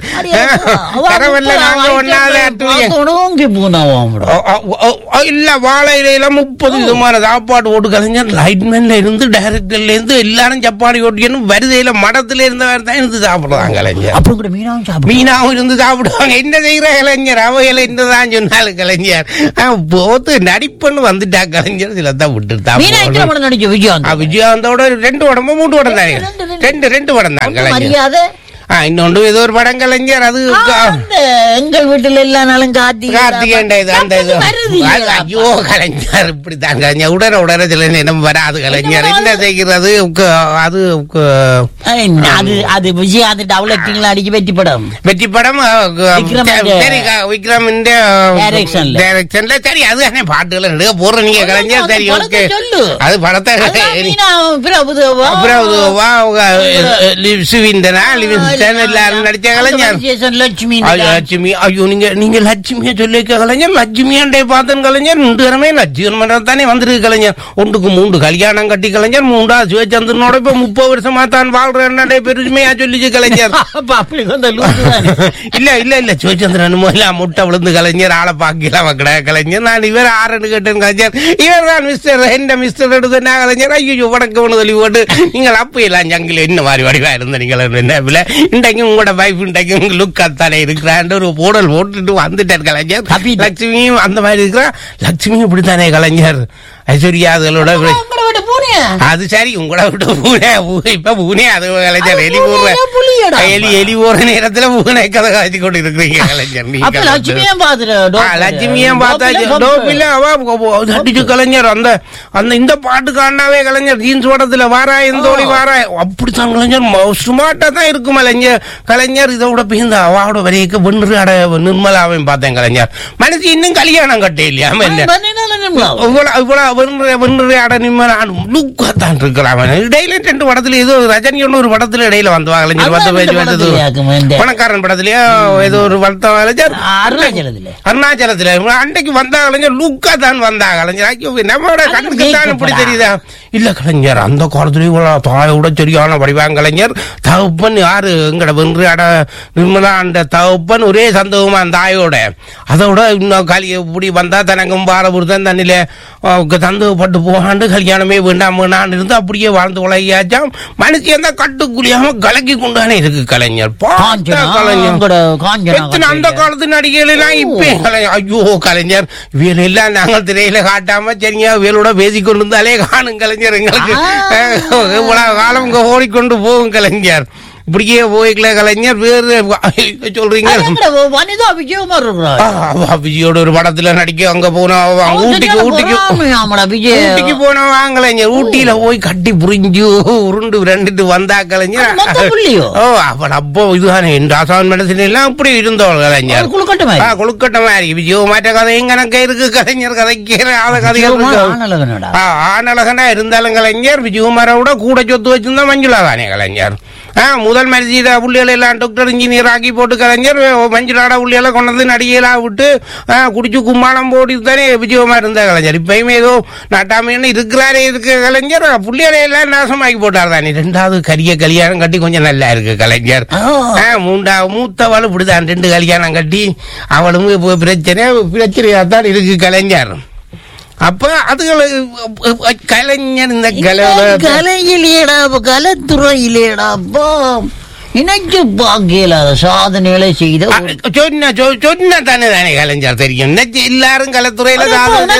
கரவன்ல நாங்க ஒன்னாவது ஓங்கி பூனாவாம்டா ஓ, ஓ, ஓ, ஓ, இல்ல வாழை இலையில முப்பது விதமான சாப்பாடு போட்டு கலைஞர் லைட்மேன்ல இருந்து டைரக்டர்ல இருந்து எல்லாரும் சப்பாடி ஓட்டியணும் வருதையில மடத்துல இருந்தவர் தான் இருந்து சாப்பிடுவாங்க கலைஞர் அப்புறம் கூட மீனாவும் சாப்பிடும் மீனாவும் இருந்து சாப்பிடுவாங்க என்ன செய்யற கலைஞர் அவையில என்னதான் சொன்னாலும் கலைஞர் ஆ, போத்து நடிப்புன்னு வந்துட்டா கலைஞர் சில தான் விட்டுட்டா மீனா எத்தனை படம் நடிச்ச விஜயகாந்த் விஜயாந்தோட ரெண்டு படமோ மூணு படம் தானே ரெண்டு, ரெண்டு. ரெண்டு ரெண்டு படம் தான் ஒண்ணு கலைஞர் மரியாதை ஆ, இன்னொன்று ஏதோ ஒரு படம் கலைஞர் அது அந்த எங்கள் வீட்டுல எல்லா நாளும் கார்த்திகை கார்த்திகேண்ட இது அந்த இது வருது இல்லையா? ஐயோ கலைஞர் இப்படித்தான் கலைஞர் உடனே உடனே சில நேரம் வராது கலைஞர் என்ன செய்கிறது உக்கு- அது உக்கு ஐய், அது அது விஜயகாந்த் டவுலட்டிங்ல அடிக்க வெற்றி படம் வெற்றி படம் விக்ரம் இந்த- சரி விக்ரம் இந்த Directionல. டைரக்ஷன்ல சரி அது தானே பாட்டுகள் நடுக போற நீங்க அது கலைஞர் அது சரி படத்தை ஓகே சொல்லு. அது படத்தை அதான் மீனா பிரபுதேவா அப்புறம் அது வா உங்க, லிவ் சுவீந்தனா லிவிங்ஸ்டன் எல்லாரும் நடிச்ச கலைஞர் ஜேசன் லட்சுமி ஐயோ, லட்சுமி ஐயோ நீங்க நீங்க லட்சுமியை சொல்லிக்க கலைஞர் லட்சுமியாண்டே பார்த்தன் கலைஞர் இன்று தினமே லட்சுமி மன்றம் தானே வந்திருக்கு கலைஞர் ஒன்றுக்கு மூன்று கல்யாணம் கட்டி கலைஞர் மூன்றா சிவச்சந்திரனோட இப்ப முப்பது வருஷமா தான் வாழ்றேன்னே பெருமையா சொல்லிச்சு கலைஞர் அப்ப அப்படி வந்த லூசு தானே. இல்ல இல்ல இல்ல சிவச்சந்திரன் எல்லாம் முட்டை விழுந்து கலைஞர் ஆளை பாக்கலாம் வைக்கடா கலைஞர் நான் இவர் ஆறுன்னு கேட்டேன் கலைஞர் இவர் தான் மிஸ்டர் என்ன மிஸ்டர் எடுத்துனா கலைஞர் ஐயோ வடக்கு ஒன்று சொல்லி போட்டு நீங்கள் அப்ப எல்லாம் ஜங்கில் என்ன மாதிரி வடிவா இருந்த நீங்கள் என்ன இல்ல இன்றைக்கு உங்களோட வைஃப் இன்றைக்கு உங்க லுக் அத்தானே இருக்கிறான் ஒரு போடல் போட்டுட்டு வந்துட்டார் கலைஞர் Happy. லட்சுமியும் அந்த மாதிரி இருக்கிறா லட்சுமியும் இப்படித்தானே கலைஞர் ஐஸ்வர்யா அதுகளோட இப்படி- உங்களை விட்டு பூனையா? அது சரி உங்களை விட்டு பூனே பூ- இப்ப பூனே அது கலைஞர் எலி பூனையா, போடுற புலியாடா? எலி எலி போற நேரத்துல பூனை கதை காய்ச்சி கொண்டு இருக்கிறீங்க கலைஞர் நீங்க அப்ப லட்சுமியும் பாத்துரு, ஆ, டோப்பில. லட்சுமியும் பார்த்தா டோப்பில, டோப்பில அவ அடிச்சு கலைஞர் அந்த அந்த இந்த பாட்டு காண்டாவே கலைஞர் ஜீன்ஸ் படத்துல வாரா எந்தோடி வாரா அப்படித்தான் கலைஞர் ஸ்மார்ட்டா தான் இருக்கும் கலைஞர் கலைஞர் இதோட பிந்த அவாவோட வரைக்கும் வென்று அட நிர்மலாவையும் பார்த்தேன் கலைஞர் மனசு இன்னும் கல்யாணம் கட்டே இல்லையா என்ன பதினாலு நிமிடம். இவ்வளவு இவ்வளவு வென்று வென்று அட நிம்மலான் லுக்காத்தான் இருக்கிறான் அவன். இடையில ரெண்டு படத்துல ஏதோ ரஜினி ஒண்ணு ஒரு படத்துல இடையில வந்து கலைஞர் வந்து அதான் இந்த பேச்சு வந்தது படத்துலயாக்கும் இந்த பணக்காரன் படத்துலயோ ஏதோ ஒரு வளர்த்த கலைஞர் அருணாச்சலத்துல. அருணாச்சலத்துல அன்னைக்கு வந்தா கலைஞர் லுக்கா தான் வந்தா கலைஞர் ஐயோ நம்மளோட கண்ணுக்கு தான் இப்படி தெரியுதா இல்ல கலைஞர் அந்த காலத்துல இவ்வளவு தாயோட சரியான வடிவாங்க கலைஞர் தகப்பன் யாரு எங்கட வென்று அட நிர்மலா அந்த தகப்பன் ஒரே சந்தோகமா அந்த தாயோட அதோட இன்னும் கலி இப்படி வந்தா தனக்கும் பாரபுரத்தன் தண்ணில சந்தோகப்பட்டு போகாண்டு கல்யாணமே வேண்டாம் வேண்டாண்டு இருந்து அப்படியே வாழ்ந்து உலகியாச்சாம் மனுஷன் தான் கட்டுக்குழியாம கலக்கி கொண்டானே இருக்கு கலைஞர் பார்த்தா காஞ்சனா, கலைஞர் உங்களோட காஞ்சனா எத்தனை அந்த கதையில. காலத்து நடிகைகள் எல்லாம் இப்ப கலை- ஐயோ கலைஞர் இவியல் எல்லாம் நாங்கள் திரையில காட்டாம சரிங்க இவியலோட பேசிக் கொண்டு இருந்தாலே காணும் கலைஞர் எங்களுக்கு ஆ. இவ்வளவு காலம் இங்க ஓடிக்கொண்டு போகும் கலைஞர் இப்படியே போய்க்கல கலைஞர் வேறு சொல்றீங்க அது எங்கட வனிதா விஜயகுமார் இருக்கிறார். ஆ, அவ விஜயோட ஒரு படத்துல நடிக்க அங்க போனா அவ அவன் ஊட்டிக்கு சரியான ஊட்டிக்கு பொறாமையாமடா விஜய். ஊட்டிக்கு போனவன் கலைஞர் ஊட்டியில போய் கட்டி புரிஞ்சு உருண்டு விரண்டுட்டு வந்தா கலைஞர் அது மொத்த புள்ளியோ? ஓ அவன் அப்போ இதுதானே இந்த ஆசான் மெடிசன் எல்லாம் அப்படி இருந்தவள் கலைஞர் அவர் குளுக்கட்டு மாதிரி. ஆ, கொழுக்கட்டை மாதிரி விஜயோ மாற்ற கதையும் கணக்க இருக்கு கலைஞர் கதைக்கு ஆத கதைகள் விஜயகுமார் இருக்கு. ஆனழகனடா. ஆ, ஆனழகனா இருந்தாலும் கலைஞர் விஜயகுமாரை விட கூட சொத்து வச்சிருந்தா மஞ்சுளா தானே கலைஞர் ஆ, முதல் மரிசீட புள்ளிகளை எல்லாம் டாக்டர் இன்ஜினியர் ஆக்கி போட்டு கலைஞர் மஞ்சுளாட புள்ளிகளை கொண்டு வந்து நடிகையெல்லாம் விட்டு ஆ, குடிச்சு கும்மாளம் போட்டு தானே விஜயகுமார் இருந்த கலைஞர் இப்பயுமே ஏதோ நாட்டாமைன்னு இருக்கிறாரே இருக்கு கலைஞர் புள்ளிகளை எல்லாம் நாசமாக்கி போட்டார் தானே ரெண்டாவது கரிய கல்யாணம் கட்டி கொஞ்சம் நல்லா இருக்கு கலைஞர் ஓ. ஆ, மூண்டா மூத்தவளும் இப்படிதான் ரெண்டு கல்யாணம் கட்டி அவளும் இப்போ பிரச்சனை பிரச்சனையா தான் இருக்கு கலைஞர் அப்ப அதுகளை கலைஞர் இந்த கலை கலையிலேடா கலைத்துறையிலேடா அப்பா நினைச்சு பார்க்கலாத சாதனைகளை செய்த அ, சொன்ன சொ- சொன்ன தானே தானே கலைஞர் தெரியும் இன்னைக்கு எல்லாரும் கலைத்துறையில சாதனை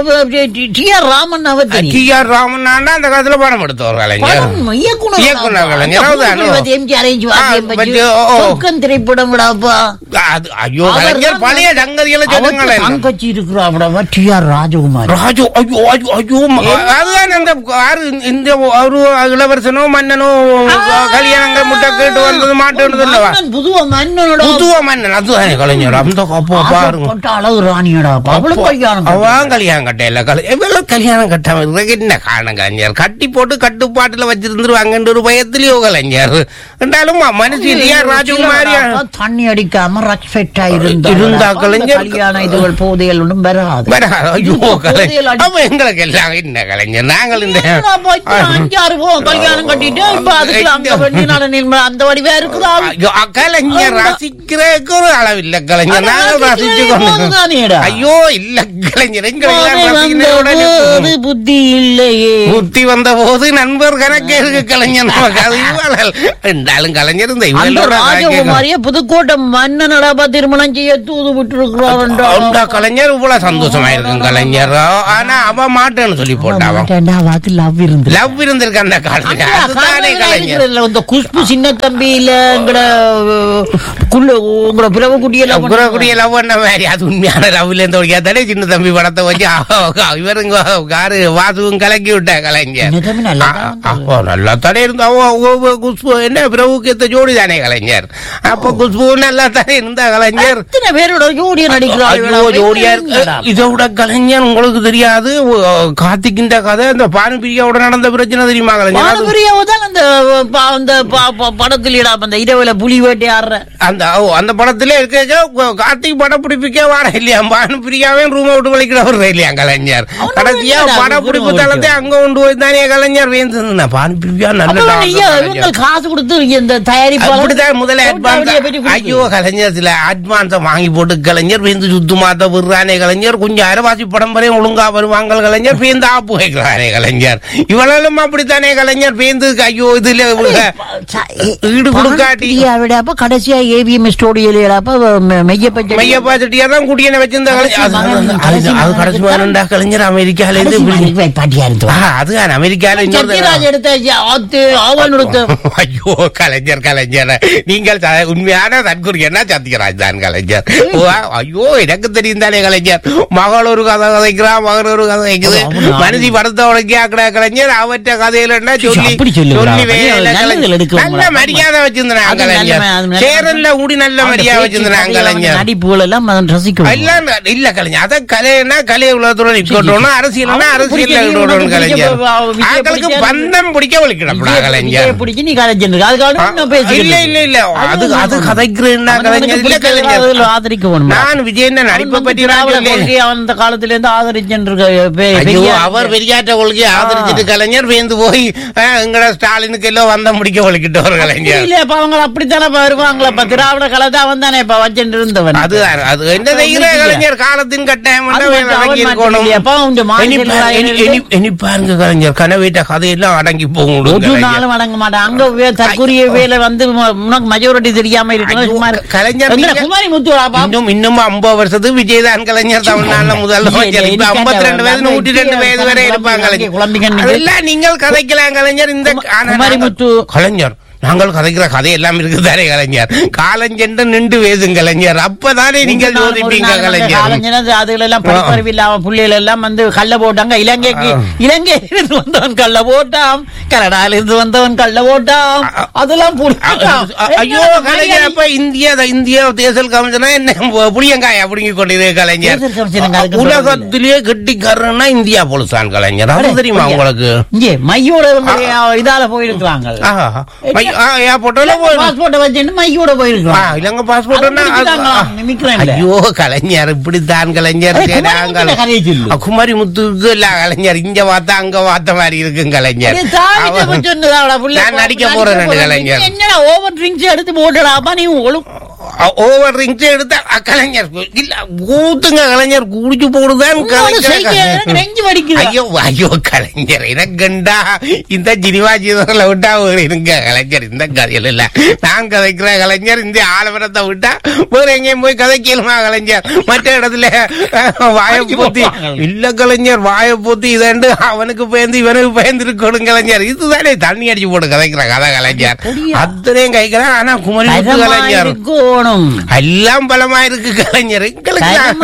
டி ஆர் ராமன் அவர் தெரியும் டி ஆர் ராமன் அந்த காலத்துல படம் எடுத்தவர் கலைஞர் படம் இயக்குனர் இயக்குனர் கலைஞர், அவர்தான். எம்ஜிஆர் ஆ, பத்தி, ஓ, ஓ. சொர்க்கம் திரைப்படம் விடாப்பா அது ஐயோ அவர் கலைஞர் தான் பழைய சங்கதிகளை சொல்லுங்களேன் தங்கச்சி இருக்கிறாப்படா டி ஆர் ராஜகுமார் ராஜு ஐயோ ஐயோ ஐயோ ம- அதுதான் அந்த யாரு இந்த ஒரு இளவரசனோ மன்னனோ கல்யாணங்கள் முட்டை கேட்டு வந்தது மாட்டேன்னு இல்லவா மன்னன், புதுவ மன்னனோட புதுவ மன்னன் அதுதானே கலைஞர் அந்த அப்போ பாருங்க ஆசைப்பட்ட அழகு ராணியடா அவளும் கல்யாணம் கட்டணும். அவன் கல்யாணம் கட்டையில கலை இவெல்லாம் கல்யாணம் கட்டாம இருக்கிறதுக்கு என்ன காரணம் கலைஞர் கட்டி போட்டு கட்டுப்பாட்டுல வச்சிருந்துருவாங்கன்ற ஒரு பயத்திலேயோ கலைஞர் என்றாலும் மனுஷி இல்லையா ராஜகுமாரியா அப்ப தண்ணி அடிக்காம ரெஸ்பெக்டா இருந்தா இருந்தா கலைஞர் கல்யாண இதுகள் போதைகள் ஒன்றும் வராது வேற, ஐயோ போதையில் கலைஞர் அடி- அப்ப எங்களுக்கு எல்லாம் என்ன கலைஞர் நாங்கள் இந்த நான் போய் அஞ்சாறு போ கல்யாணம் கட்டிட்டு இப்ப அதுக்கு அங்க வெள்ளி நடனில் அந்த வடிவா இருக்குதா ஐயோ, கலைஞர் ரசிக்கிறதுக்கு ஒரு அளவில்லை கலைஞர் அது நாங்கள் ரசிக்கிறதே ரசிச்சு கொண்டு போதுதானேடா. ஐயோ இல்ல கலைஞர் எங்களை எல்லாம் போதை ரசிக்கிற உடனே வந்தபோது புத்தி இல்லையே புத்தி வந்த போது நண்பர் கணக்கே இருக்கு கலைஞர் நமக்கு அது இவ்வளவு இருந்தாலும் கலைஞர் இந்த அந்த இவ்வளவு ராஜகுமாரிய புதுக்கோட்டை மன்னனடா திருமணம் செய்ய தூது விட்டு அந்த கலைஞர் இவ்வளவு சந்தோஷமா இருக்கும் கலைஞர் ஆனா அவ மாட்டேன்னு சொல்லி போட்டா அவன் வாக்கு லவ் இருந்து லவ் இருந்திருக்கு அந்த காலத்துல அதுதானே கலைஞர் இந்த குஷ்பு சின்ன தம்பி இல்ல எங்கட குள்ள உங்களோட பிறவு குட்டியெல்லாம் குரகுடிய லவ் பண்ண மாதிரி அது உண்மையான லவ்ல இருந்து ஒரு கேத்தாலே சின்ன தம்பி படத்தை வச்சு அவ- இவருங்க காரு வாசுவும் கலக்கி விட்ட கலைஞர் சின்ன தம்பி நல்லா ஆ, அப்போ நல்லா தானே இருந்தா அவ- அவ- அவ குஷ்பு என்ன பிரபுக்கு ஏத்த ஜோடி தானே கலைஞர் அப்ப குஷ்பு நல்லா தானே இருந்தா கலைஞர் எத்தனை பேரோட ஜோடியை ஐயோ ஜோடியா இருக்கு இதை விட கலைஞர் உங்களுக்கு தெரியாது ஓ, கார்த்திக்கின்ற கதை இந்த பானுபிரியாவோட நடந்த பிரச்சனை தெரியுமா கலைஞர் அது- தான் அந்த ப- அந்த ப- ப- படத்துல இடாம அந்த இரவுல புலி வேட்டையாடுற அந்த ஓ, அந்த படத்துல இருக்க கார்த்திக் படம் பிடிப்பிக்க வாட இல்லையா பானுபிரியாவே ரூம் விட்டு வலிக்கிறவர் இல்லையா கலைஞர் அவனோட கடைசியா என்னடா படம் அது பிடிப்பு room தளத்தை அங்க கொண்டு போய் தானே கலைஞர் வேந்து பானுபிரியா நல்ல அப்ப dancer ஐயா, கலைஞர். இவங்க காசு கொடுத்து இந்த தயாரிப்பாளர் அப்படிதான் முதல்ல கூட்டாளியை அட்வான்ஸ் பற்றி கொடுத்து. ஐயோ கலைஞர் சில அட்வான்ஸ வாங்கி போட்டு கலைஞர் வேந்து சுத்தமாத்த விடுறானே கலைஞர் கொஞ்சம் அரவாசி படம் வரையும் ஒழுங்கா வருவாங்க கலைஞர் பேந்து ஆப்பு வைக்கிறானே கலைஞர் இவளும் அப்படித்தானே கலைஞர் பேந்து ஐயோ இதுல இவங்க ச- ஏ- ஈடு கொடுக்காட்டி பாரதியா விட அப்ப கடைசியா ஏவிஎம் ஸ்டோடியில் அப்ப மெ- மெய்ய பச்சை மையப்பா செட்டியார் தான் குடியனை வச்சிருந்த கலைஞர் அது- அது- அது- அது கடைசி வேணும்டா கலைஞர் அமெரிக்கால இருந்து இப்படி- பாட்டியா இருந்து ஆ, அதுதான் அமெரிக்கால இன்னொரு சத்யராஜ் எடுத்த ஆத்து அவன் எடுத்த ஐயோ கலைஞர் கலைஞர் நீங்கள் ச- உண்மையான சத்குரியன்னா சத்யராஜ் தான் கலைஞர் ஓ, ஐயோ எனக்கு தெரியும் தானே கலைஞர் மகள் ஒரு கதை கதைக்கிறா மகன் ஒரு கதை வைக்குது அவன் மனுஷி படத்தோட கேக்குற கலைஞர் அவற்ற கதையில என்ன சொல்லி அப்படி சொல்லுவாரா? சொல்லி வேலை நல்லதுல கலைஞர். எடுக்க நல்ல மரியாதை வச்சிருந்தாங்க அது நல்ல கலைஞர் ம- அது நல்ல- சேரன்ல ஊடி நல்ல மரியாதை வச்சிருந்தாங்க கலைஞர் நடிப்புகள் எல்லாம் அவன் ரசிக்கும் இல்ல இல்ல கலைஞர் அத கலைன்னா கலை உலகத்தோட நிக்கணும் அரசியல்னா அவனுக்கு அரசியல்ல பிடிக்க, இருக்கணும் உனக்கு கலைஞர் பிடிக்க, விஜய் ஆட்களுக்கு பிடிக்காது. பந்தம் பிடிக்க வலிக்கணும்டா கலைஞர் பிடிச்சி நீ கலைஞர் அதுக்காக நான் இல்ல பேசிக்கிறேன் இல்ல இல்ல அது அது கதைக்கிறேன்னா கலைஞர் இல்ல கலைஞர் ஆதரிக்க வேணும் நான் விஜயன் நடிப்பை பற்றி நான் திராவிட சொல்லேன். கொள்கையை அவன் அந்த காலத்துல இருந்து ஆதரிச்சுட்டு ஐயோ அவர் பெரியாற்ற கொள்கையை ஆதரிச்சிட்டு கலைஞர் வேந்து போய் அஹ், எங்கட ஸ்டாலினுக்கு எல்லாம் வந்த முடிக்க வலிக்கிட்டு ஒரு கலைஞர் இல்ல இப்ப அவங்க அப்படித்தானே வருவாங்களா இப்ப திராவிட கலத்தை அவன் தானே இப்ப வச்சுட்டு இருந்தவன் அது அது என்ன செய்கிற கலைஞர் காலத்தின் கட்டாயம் அது வேலை மட்டும் அவன் அடங்கி மட்டும் இருக்கணும் இல்லையா? அப்ப அவன் இனி மாநில பாரு- இனி- இனி- இனி பாருங்க கலைஞர் கனவீட்ட கதையெல்லாம் அடங்கி போகும் ஒரு நாளும் அடங்க மாட்டான் அங்க வே- தற்கொரிய வேலை வந்து மு- உனக்கு மெஜாரிட்டி தெரியாம இருக்கணும் ஐயோ, சும்மா கலைஞர் எங்கட நீங்க- குமாரி முத்து பாப்பா இன்னும் இன்னும் ஐம்பது வருஷத்துக்கு விஜயதான் கலைஞர் தமிழ்நாட்டுல முதலமைச்சர் இப்ப ஐம்பத்தி ரெண்டு வயது நூற்றி ரெண்டு வயது வரை இருப்பாங்க கலைஞர் அதெல்லாம் நீங்கள் கதைக்கலாம் கலைஞர் இந்த ஆனா குமாரி நாங்கள்- முத்து. கலைஞர் நாங்கள் கதைக்கிற கதை எல்லாம் இருக்குதானே கலைஞர் காலஞ்சென்று நின்று வேசும் கலைஞர் அப்பதானே நீங்கள் யோசிப்பீங்க கலைஞர் அதுல எல்லாம் படிப்பறிவு இல்லாம புள்ளைகள் எல்லாம் வந்து கள்ள போட்டாங்க இலங்கைக்கு இலங்கையில இருந்து வந்தவன் கள்ள போட்டான் கனடால இருந்து வந்தவன் கள்ள போட்டான் அதெல்லாம் புரிஞ்சுட்டான். ஐயோ கலைஞர் அப்ப இந்தியா இந்தியா தேர்தல் கமிஷனா என்ன புளியங்காய் அப்படிங்க கொண்டது கலைஞர் தேர்தல் கமிஷன் அதுக்கு உலகத்திலேயே கெட்டிக்காரன்னா இந்தியா போலீஸான் கலைஞர் அது தெரியுமா உங்களுக்கு இங்கே மையோட இவங்க இதால போயிருக்கிறாங்க ஆஹா. மை- ஆ, ஏர்போர்ட்ல போய் பாஸ்போர்ட்டை வச்சுட்டு மையோட ஆ, போயிருக்கிறாங்க இலங்கை பாஸ்போர்ட் அது பிடிச்சிட்டாங்களாம், நிமிக்கிறேன்ல. ஐயோ கலைஞர் இப்படித்தான் கலைஞர் அடே, குமாரி நாங்கள் முத்துல கதையை சொல்லு. அ, குமாரி முத்துக்கு இல்ல கலைஞர் இங்க பார்த்தா அங்க பார்த்த மாதிரி இருக்கும் கலைஞர் அடே, தாவிட்ட அவன்- போய் சொன்னதாடா, புள்ள. நான் நடிக்க போறேன் ரெண்டு கலைஞர் என்னடா ஓவர் ட்ரிங்க்ஸ் எடுத்து போட்டுடாப்பா நீ ஒழு ஓவர் ரிங்ஸ் எடுத்தா அ, கலைஞர் இல்ல ஊத்துங்க கலைஞர் குடிச்சு போடுதான் உன்னோட சைக்கிள் எனக்கு கலைஞர் நெஞ்சு வலிக்குது. ஐயோ ஐயோ கலைஞர் எனக்குண்டா இந்த ஜினிவா ஜீவனில் விட்டா ஒரு இருங்க கலைஞர் இந்த கதையில இல்ல நான் கதைக்கிற கலைஞர் இந்த ஆலமரத்தை விட்டா வேற எங்கேயும் போய் கதைக்கலுமா கலைஞர் மற்ற இடத்துல அஹ், வாயை அடிச்சு போத்தி வைப்பாங்க. இல்ல கலைஞர் வாயை போத்தி இதண்டு அவனுக்கு பயந்து இவனுக்கு பயந்து இருக்கணும் கலைஞர் இதுதானே தண்ணி அடிச்சு போட்டு கதைக்கிற கதை கலைஞர் அப்படியா? அத்தனையும் கைக்கிறேன் ஆனா குமரி முத்து தரமா கலைஞர் இருக்கணும். எல்லாம் பலமா இருக்கு கலைஞர் எங்களுக்கு தரமா-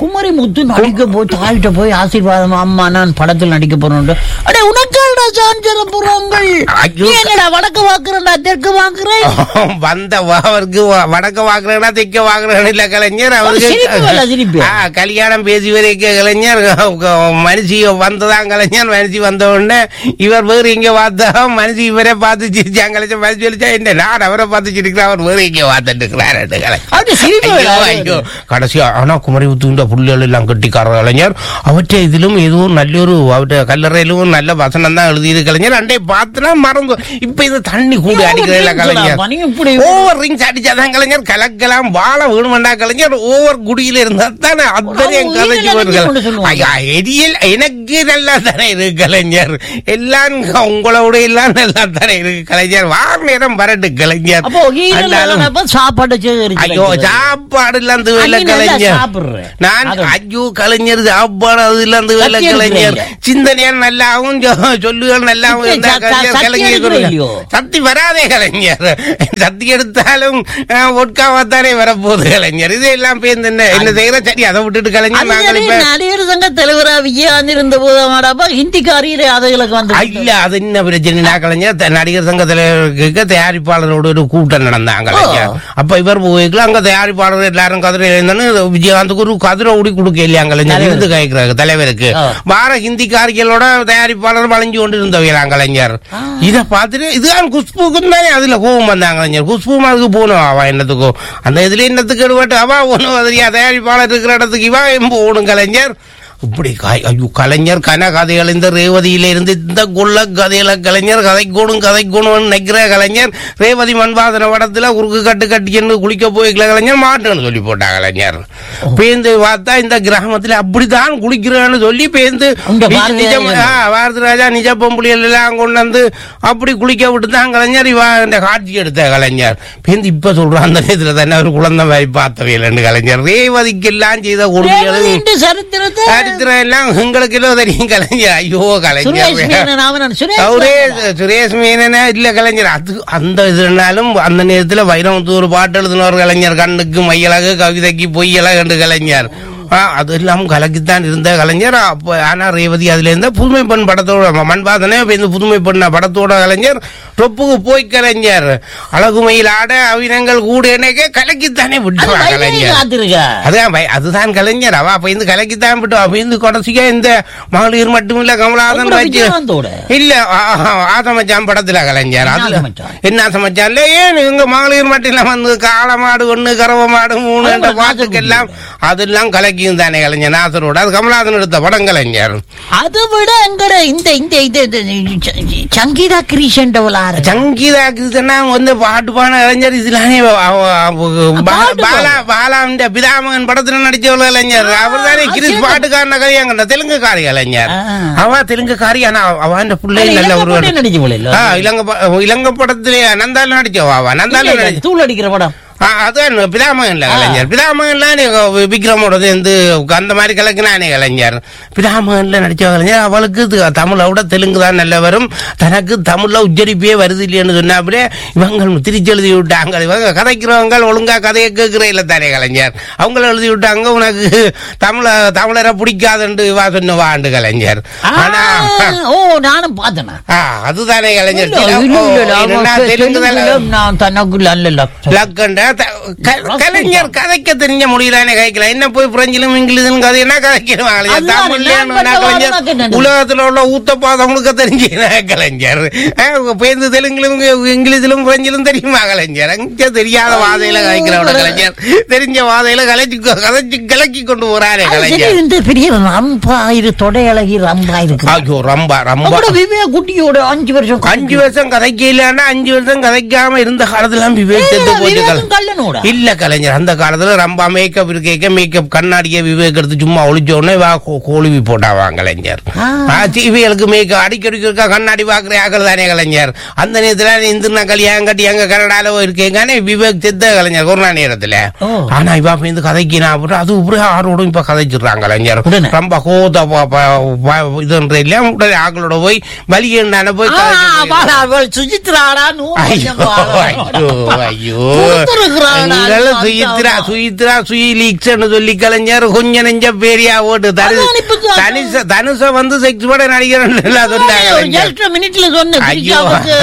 குமரி முத்து நடிக்க போய் தாயிட்ட போய் ஆசீர்வாதம் அம்மா நான் படத்தில் நடிக்க போறேன் அட உனக்காடா சான்சர போறாங்கள் ஐயோ. நீ என்னடா வடக்கு வாக்குறேன்டா தெற்கு வாக்குறேன் வந்த அவருக்கு வடக்க வாக்குறேன்னா தெக்க வாக்குறேன்னு இல்ல கலைஞர் சிரிப்பு வரல, சிரிப்பு. ஆ, கல்யாணம் பேசி வரைக்கும் கலைஞர் மனுஷி வந்ததான் கலைஞர் மனுஷி வந்த உடனே இவர் வேறு இங்க பார்த்தா மனுஷி இவரே பார்த்து சிரிச்சாங்க கலைஞர் மனுஷி சொல்லிச்சா என்ன நான் அவரை பார்த்து சிரிக்கிறேன் அவர் வேறு இங்க பார்த்துட்டு இருக்கிறாரு அப்படி சிரிப்பு ஐயோ, வரல. ஐயோ. கடைசியா ஆனா குமரி உத்துண்ட புள்ளிகள் எல்லாம் கட்டிக்கார கலைஞர் அவற்றை இதிலும் எதுவும் நல்ல ஒரு அவற்றை கல்லறையிலும் நல்ல வசனம் தான் எழுதியிரு கலைஞர் அண்டை பார்த்துனா மறந்து இப்ப இது தண்ணி கூடி அடிக்கிறதில்ல கலைஞர் பனி இப்படி ஓவர் ரிங்ஸ் அடிச்சாதான் கலைஞர் கலக்கலாம் வாழ வேணுமெண்டா கலைஞர் ஓவர் குடியில இருந்தா தானே அத்தனையும் அது கதைச்சு உயிரிழந்து கொண்டு வருகள் சொல்லுவாங்க. ஐயா, எரியல் எனக்கு நல்லா தானே இருக்கு கலைஞர் எல்லாம் உங்களோட எல்லாம் நல்லா தானே இருக்கு கலைஞர் வார நேரம் வரட்டு கலைஞர் அப்போ ஆனாலும் ஈரப்ப சாப்பாடு சேகரிச்சு ஐயோ வைக்கிறது. சாப்பாடு இல்லாத வேலை அண்ணி நல்லா கலைஞர் சாப்பிடுற. நான் அது- ஐயோ கலைஞர் சாப்பாடு அது இல்லாத வேலை சத்தி கலைஞர் எடுக்கிறீங்க. சிந்தனையா நல்லாவும் சொ- சொல்லுகள் நல்லாவும் சத்தி- இருந்தா ச- கலைஞர் சத்தி கலைஞர் எடுக்கிறீங்க இல்லையோ? சத்தி வராதே கலைஞர் சத்தி எடுத்தாலும் ஒட்காவாத்தானே வரப்போகுது கலைஞர் இதெல்லாம் பேருந்து என்ன என்ன செய்யற சரி அதை விட்டுட்டு கலைஞர் அது நாங்கள் சரி, இப்ப நடிகர் சங்க தலைவரா விஜயகாந்த் இருந்த போதாமாடாப்பா ஹிந்திக்காரியிலே அதுகளுக்கு வந்து ஆ, இல்ல அது என்ன பிரச்சனைனா கலைஞர் த- நடிகர் சங்க தலைவருக்கு தயாரிப்பாளரோட ஒரு கூட்டம் நடந்தாங்க கலைஞர் அப்ப இவர் போய்க்கலாம் அங்க தயாரிப்பாளர் எல்லாரும் கதிரை எழுந்தோன்னு விஜயகாந்துக்கு ஒரு கதிரை உடி கொடுக்க இல்லையா கலைஞர் தலைவர். இருந்து கேட்கிறாரு தலைவருக்கு ஆ. வார ஹிந்திக்காரிகளோட தயாரிப்பாளர் வளைஞ்சு கொண்டு இருந்தவையலாம் கலைஞர் இத பார்த்துட்டு இதுதான் குஷ்புக்கும் தானே அதுல கோவம் வந்தாங்க கலைஞர் குஷ்பும் அதுக்கு போகணும் அவ என்னத்துக்கும் அந்த இதுல என்னத்துக்கு எடுபட்டு அவ ஒண்ணும் அதிரியா தயாரிப்பாளர் இருக்கிற இடத்துக்கு இவா போகணும் கலைஞர் இப்படி காய் ஐயோ கலைஞர் கன கதைகள் இந்த ரேவதியில இருந்து இந்த கொள்ள கதையில கலைஞர் கதைக்கோணும் கதைக்கோணும் நினைக்கிற கலைஞர் ரேவதி மண்பாதன படத்துல குறுக்கு கட்டு கட்டின்னு குளிக்க போய்க்கல கலைஞர் மாட்டுன்னு சொல்லி போட்டாங்க கலைஞர் பேந்து பார்த்தா இந்த கிராமத்துல அப்படித்தான் குளிக்கிறேன்னு சொல்லி பேந்து அங்க பாரதி நிஜம் ராஜா. ஆ, பாரதி ராஜா நிஜ பொம்புலிகள் எல்லாம் கொண்டு வந்து அப்படி குளிக்க விட்டு தான் கலைஞர் இவ இந்த காட்சி எடுத்த கலைஞர் பேந்து இப்ப சொல்றான் அந்த நேரத்துல தானே ஒரு குழந்தை மாதிரி பார்த்தவையில் கலைஞர் ரேவதிக்கு எல்லாம் செய்த கொடுமைகளும் ரேவதியின் சரித்திரத்தை சரித்திரம் எல்லாம் உங்களுக்கு எல்லாம் தெரியும் கலைஞர் ஐயோ சுரேஷ் கலைஞர் மேனன் அவன் சுரேஷ் அவரே மேனன். சுரேஷ் மீனனே இல்ல கலைஞர் அது அந்த இதுனாலும் அந்த நேரத்துல வைரமுத்தூர் பாட்டு எழுதினவர் கலைஞர் கண்ணுக்கு மையழகு கவிதைக்கு பொய்யழகு என்று கலைஞர் ஆ, அது எல்லாம் கலக்கித்தான் இருந்த கலைஞர் அப்ப ஆனா ரேவதி அதுல இருந்த புதுமை பெண் படத்தோட மண்பாதனே இப்ப இந்த புதுமை பெண் படத்தோட கலைஞர் தொப்புக்கு போய் கலைஞர் அழகுமையில் ஆட அவினங்கள் கூட இணைக்க கலக்கித்தானே அது விட்டுவா வைகையை கலைஞர் காத்திருக்க. அதான் பை- அதுதான் கலைஞர் அவ அப்ப இந்த கலைக்குத்தான் விட்டு அப்ப இந்த கடைசியா இந்த மகளிர் மட்டுமில்ல கமலஹாசன் அப்புறம் வச்சு விஜயகாந்தோட. இல்ல ஆசமச்சான் படத்துல கலைஞர் என்ன அதுல ஆசமச்சான்? என்ன சமைச்சான்ல ஏன் இவங்க மகளிர் மட்டும் வந்து காளை மாடு ஒண்ணு கறவை மாடு மூணு அது என்ற ஒரு பாட்டுக்கெல்லாம் அதெல்லாம் கலக்கியும் தானே கலைஞர் நாசரோட அது கமலஹாசன் எடுத்த படம் கலைஞர் அதை விட எங்கட இந்த இந்த இது இது, ச- சங்கீதா கிரீஷன் டவலார சங்கீதா கிருஷ்ணா வந்து பாட்டு பாட கலைஞர் இதுலானே பாட்டு பாலா பாலாண்ட பிதாமகன் படத்துல நடிச்சவள கலைஞர் அவர் தானே ஆ, கிரிஸ் சிறந்த- பாட்டுக்காரன கலைஞர் தெலுங்கு காரி கலைஞர் ஆ. அவ தெலுங்கு காரி ஆனா அவன் பிள்ளை நல்ல ஒரு நடிச்சு போல ஆ, இலங்கை ப- இலங்கை படத்துல நந்தால நடிச்சவா அவ நந்தால நடிச்ச தூள் அடிக்கிற படம் ஆ, அதான் பிதாமகன்ல கலைஞர் பிதாமகன்லாம் விக்ரமோட வந்து அந்த மாதிரி கலக்கினானே கலைஞர் பிதாமகன்ல நடிச்ச கலைஞர் அவளுக்கு து- தமிழை விட தெலுங்கு தான் நல்ல வரும் தனக்கு தமிழ்ல உச்சரிப்பே வருது இல்லைன்னு சொன்னா அப்படியே இவங்க திருச்சி எழுதி விட்டாங்க இவங்க கதைக்கிறவங்க ஒழுங்கா கதையை கேட்கிற இல்ல தானே கலைஞர் அவங்கள எழுதி விட்டாங்க உனக்கு தமிழ தமிழரை பிடிக்காதுன்னு வா சொன்ன வாண்டு கலைஞர் ஆனா ஓ நானும் பார்த்தேன் ஆ, அதுதானே கலைஞர் இல்ல, இல்ல, இல்ல, இல்ல, என்னன்னா அவன் தெலுங்கு தானே தெலுங்குல நான் தனக்குள்ள அல்ல லக்கண்ட த- க- கலைஞர் கதைக்க தெரிஞ்ச மொழியிலானே கதைக்கலாம் என்ன போய் பிரெஞ்சிலும் இங்கிலீஷும் கதைனா கதைக்கிறாங்க அதுதான் தமிழ்ல நான் பட்ட கலைஞர் வார்த்தை என்னது? உலகத்துல உள்ள ஊத்தப்பாதவங்களுக்கு தெரிஞ்ச கலைஞர் அஹ், பேருந்து தெலுங்கிலும் இங்கிலீஷிலும் பிரெஞ்சிலும் தெரியுமா கலைஞர் அங்க தெரியாத வாதையில கதைக்கிறவன கலைஞர் தெரிஞ்ச வாதையில கலைச்சு கதைச்சு கலக்கி கொண்டு போறாரே கலைஞர் இந்த பெரிய ரம்பா இரு தொடை அழகி ரம்பா இருக்கு ஐயோ ரொம்ப ரொம்ப அப்புறம் விவேக் குட்டியோட அஞ்சு வருஷம் அஞ்சு வருஷம் கதைக்கலான்னா அஞ்சு வருஷம் கதைக்காம இருந்த காலத்துல விவேக் செத்து போச்சு கலை- விவேகம் கல்லனோட இல்ல கலைஞர் அந்த காலத்துல ரொம்ப மேக்கப் இருக்க மேக்கப் கண்ணாடிய விவேக் எடுத்து சும்மா ஒளிச்ச உடனே வா கோ- கோழுவி போட்டாவாங்க கலைஞர் ஆ. டிவிகளுக்கு மேக்கப் அடிக்கடி இருக்கா கண்ணாடி பாக்குற ஆக்கள் தானே கலைஞர் அந்த நேரத்துல இந்திரனா கல்யாணம் கட்டி அங்க கனடால இருக்கேங்கானே விவேக் செத்த கலைஞர் கொரோனா நேரத்துல ஓ. ஆனா இப்ப அப்ப இந்த கதைக்கு நான் அப்புறம் அது உபரி ஆரோடும் இப்ப கதைச்சிடுறாங்க கலைஞர் உடனே? ரொம்ப கோத இதுன்ற இல்ல உடனே ஆக்களோட போய் வலியண்டான போய் கதைச்சு போய் சுஜித்ராடா நூறு ஐயோ வருஷம் வாழ. ஐயோ ஐயோ கொடுத்துரு விடுகிறாள் எங்களை சுயித்ரா சுயித்ரா சுயி லீக்ஸ்னு சொல்லி கலைஞர் கொஞ்ச நெஞ்ச பேரியா ஓட்டு தனு அதான் இப்ப சொ- தனுஷ தனுஷ வந்து செக்ஸ் பட நடிகர் சொன்னாங்க கலைஞர். ஜஸ்ட் மினிட்ல சொன்ன ஐயோ.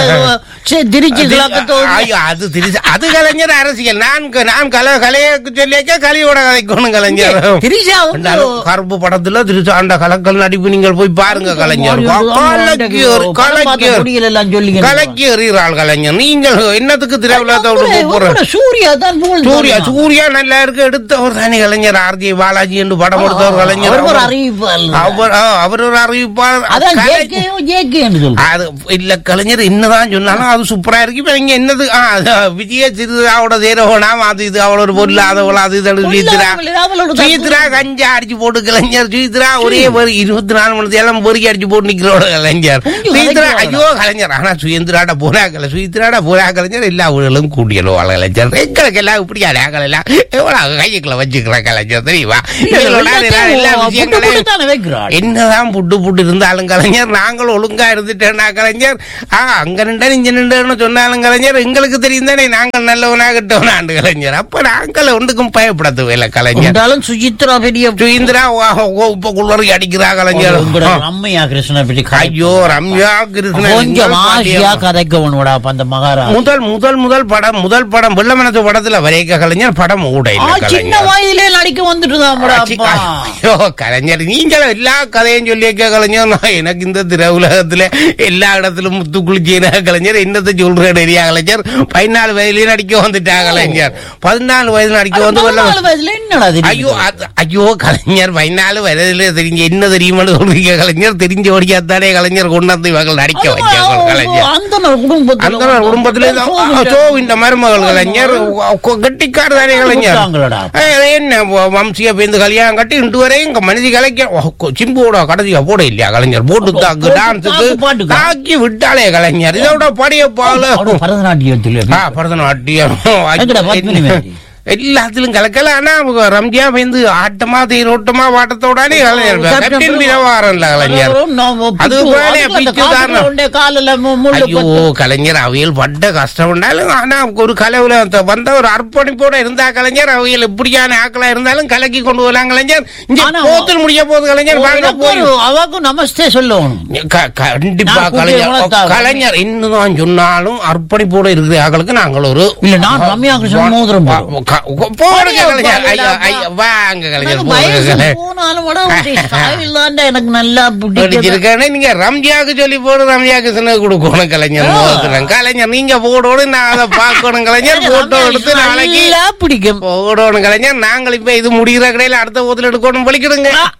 திருச்சி அது- கிளப்பத்தோடு ஐயோ, அது திரிசு- அது கலைஞர் அரசியல் நான் க- நான் கல கலையக்கு சொல்லியாக்க கலியோட கதைக்கணும் கலைஞர் திரிஷா வந்து இருந்தாலும் கருப்பு படத்துல திருச்சாண்ட கலக்கல் நடிப்பு நீங்கள் போய் பாருங்க கலைஞர் கலக்கியர் கலக்கியர் முடியல எல்லாம் சொல்லி கலக்கி எறிகிறாள் கலைஞர் நீங்கள் என்னத்துக்கு திருவிழாத்தை விட்டு போற சூர்யா தான் போல் சூர்யா சூர்யா நல்லா இருக்கு எடுத்தவர் தானே கலைஞர் ஆர்ஜி பாலாஜி என்று படம் எடுத்தவர் கலைஞர் அவர் ஒரு அவர் அறிவிப்பால் அவர் ஆ, அவர் ஒரு அறிவிப்பாளர் அதான் கலை- ஜேகேயோ ஜேகேன்னு சொல்லு அது இல்ல கலைஞர் என்னதான் சொன்னாலும் அது சூப்பரா இருக்கு இப்ப இங்க என்னது ஆ, அது விஜய சிறுதாவோட சேரவோனாம் அது இது அவளோட பொருளாதவள் அது இது சுயித்ரா அவளோட சுயித்ரா கஞ்சா அடிச்சு போட்டு கலைஞர் சுயித்ரா ஒரே ஒரு இருபத்தி நாலு மணி நேரம் பொறுக்கி அடிச்சு போட்டு நிக்கிறோட கலைஞர் கொஞ்சம் சுயித்ரா கலைஞர் ஐயோ கலைஞர் ஆனா சுயந்திராட போரா கலை சுயித்ராட போரா கலைஞர் எல்லா ஊழலும் கூட்டியலும் கலைஞர் எங்களுக்கு எல்லாம் இப்படி அடையாளம் எல்லாம் எவ்வளவு கைக்குள்ள வச்சுக்கிற கலைஞர் தெரியுமா எங்களோட எல்லா விஷயங்களையும் வைக்கிறாள் என்னதான் புட்டு புட்டு இருந்தாலும் கலைஞர் நாங்கள் ஒழுங்கா இருந்துட்டேன்னா கலைஞர் ஆ அங்க நின்று இங்க நின்றுன்னு சொன்னாலும் கலைஞர் எங்களுக்கு தெரியும் தானே நாங்கள் நல்லவனா கிட்டவனாண்டு கலைஞர் அப்ப நாங்கள் ஒன்றுக்கும் பயப்பட தேவையில்லை கலைஞர் இருந்தாலும் சுஜித்ரா பெரிய சுயிந்திரா இப்ப குள்ளறி அடிக்கிறா கலைஞர் உங்களோட ரம்மையா கிருஷ்ண பெரிய ஐயோ ரம்யா கிருஷ்ணன் கொஞ்சம் எங்கள் ஆசியா பாட்டியம்மா. கதைக்க உன்னோட அந்த மகாராஜா முதல் முதல் முதல் படம் முதல் படம் வெள்ளமனத்து படத்துல வரைக்க கலைஞர் படம் ஊட ஆ, இல்லை சின்ன கலைஞர் வயதிலே நடிக்க வந்துட்டுதான்டா ஆச்சி, அப்பா ஐயோ கலைஞர் நீங்கள் எல்லா கதையும் சொல்லியிருக்க கலைஞர் நான் எனக்கு இந்த திரையுலகத்துல எல்லா இடத்திலும் முத்து குளிச்சின கலைஞர் என்னத்தை சொல்றேன் தெரியா கலைஞர் பதினாலு வயதுலயே நடிக்க வந்துட்டா கலைஞர் பதினாலு வயது நடிக்க வந்து வெள்ளம் பதினாலு வயசுல என்னடா தெரியுது? ஐயோ அது- ஐயோ கலைஞர் பதினாலு வயதுல தெரிஞ்ச என்ன தெரியுமான்னு சொல்றீங்க கலைஞர் தெரிஞ்ச தானே கலைஞர் கொண்டு வந்து இவங்க நடிக்க வச்சாங்க கலைஞர் அந்த குடும்பத்துல அந்த குடும்பத்திலே தான் ஆ, சோ இந்த மருமகள் கலைஞர் கட்டிக்கார் தானே கலைஞர் விட்டாங்களடா. ஏய், என்ன வ- வம்சியா பேருந்து கல்யாணம் கட்டி இன்று வரை இங்க மனிதி கலைக்க ஓ, கொ- சிம்புவோட கடைசியா போட இல்லையா கலைஞர் போட்டு தாக்கு போட்டு டான்ஸுக்கு தாக்கு பாட்டுக்கு. தாக்கி விட்டாலே கலைஞர் இதோட படைய பால அவரு பரதநாட்டியத்துல ஆ பரதநாட்டியம் எங்கடா பத்மினி மாதிரி? எல்லாத்திலும் கலக்கல ஆனா அவங்க ரம்ஜியா பேருந்து ஆட்டமா தேரோட்டமா வாட்டத்தோடனே கலைஞர் கேப்டன் கேப்டன் பிரபாகரன்ல கலைஞர் அது போலே பிச்சு தாரணம். காலில் முள்ளு ஐயோ கலைஞர் அவையல் பட்ட கஷ்டம் உண்டாலும் ஆனா ஒரு கலவுல அந்த வந்த ஒரு அர்ப்பணிப்போட இருந்தா கலைஞர் அவையல் எப்படியான ஆக்களா இருந்தாலும் கலக்கி கொண்டு வரலாம் கலைஞர் இங்க ஆனா, போத்தில் முடிய போகுது கலைஞர் வாங்க போய் அவாக்கும் நமஸ்தே சொல்லணும் க- கண்டிப்பா நான் கூப்பிட்டு கலைஞர் உணர்த்தா- கலைஞர் என்னதான் சொன்னாலும் அர்ப்பணிப்போட இருக்கிற ஆக்களுக்கு நாங்கள் ஒரு இல்ல நான் ரம்யா கிருஷ்ணன் மோதிரம் போடுவேன். க- போடுங்க போடுங்க, கலைஞர் போடுங்க. ஐயா ஐயா வாங்க கலைஞர் எனக்கு போடுங்க வயசு கலைஞர் போனாலும் கூட ஒரு style தான்டா எனக்கு நல்லா பிடிக்கும் பிடிச்சிருக்கானே நீங்க ரம்ஜியாக்கு சொல்லி போடு ரம்ஜியா கிருஷ்ணனுக்கு கொடுக்கணும் கலைஞர் மோதிரம். கலைஞர் நீங்க போடணும் நான் அதை பார்க்கணும் கலைஞர் போட்டோ எடுத்து நாளைக்கு நல்லா பிடிக்கும் போடணும் கலைஞர் நாங்கள் இப்ப இது முடிகிற கடையில அடுத்த ஊத்துல எடுக்கணும் பலிக்கிடுங்க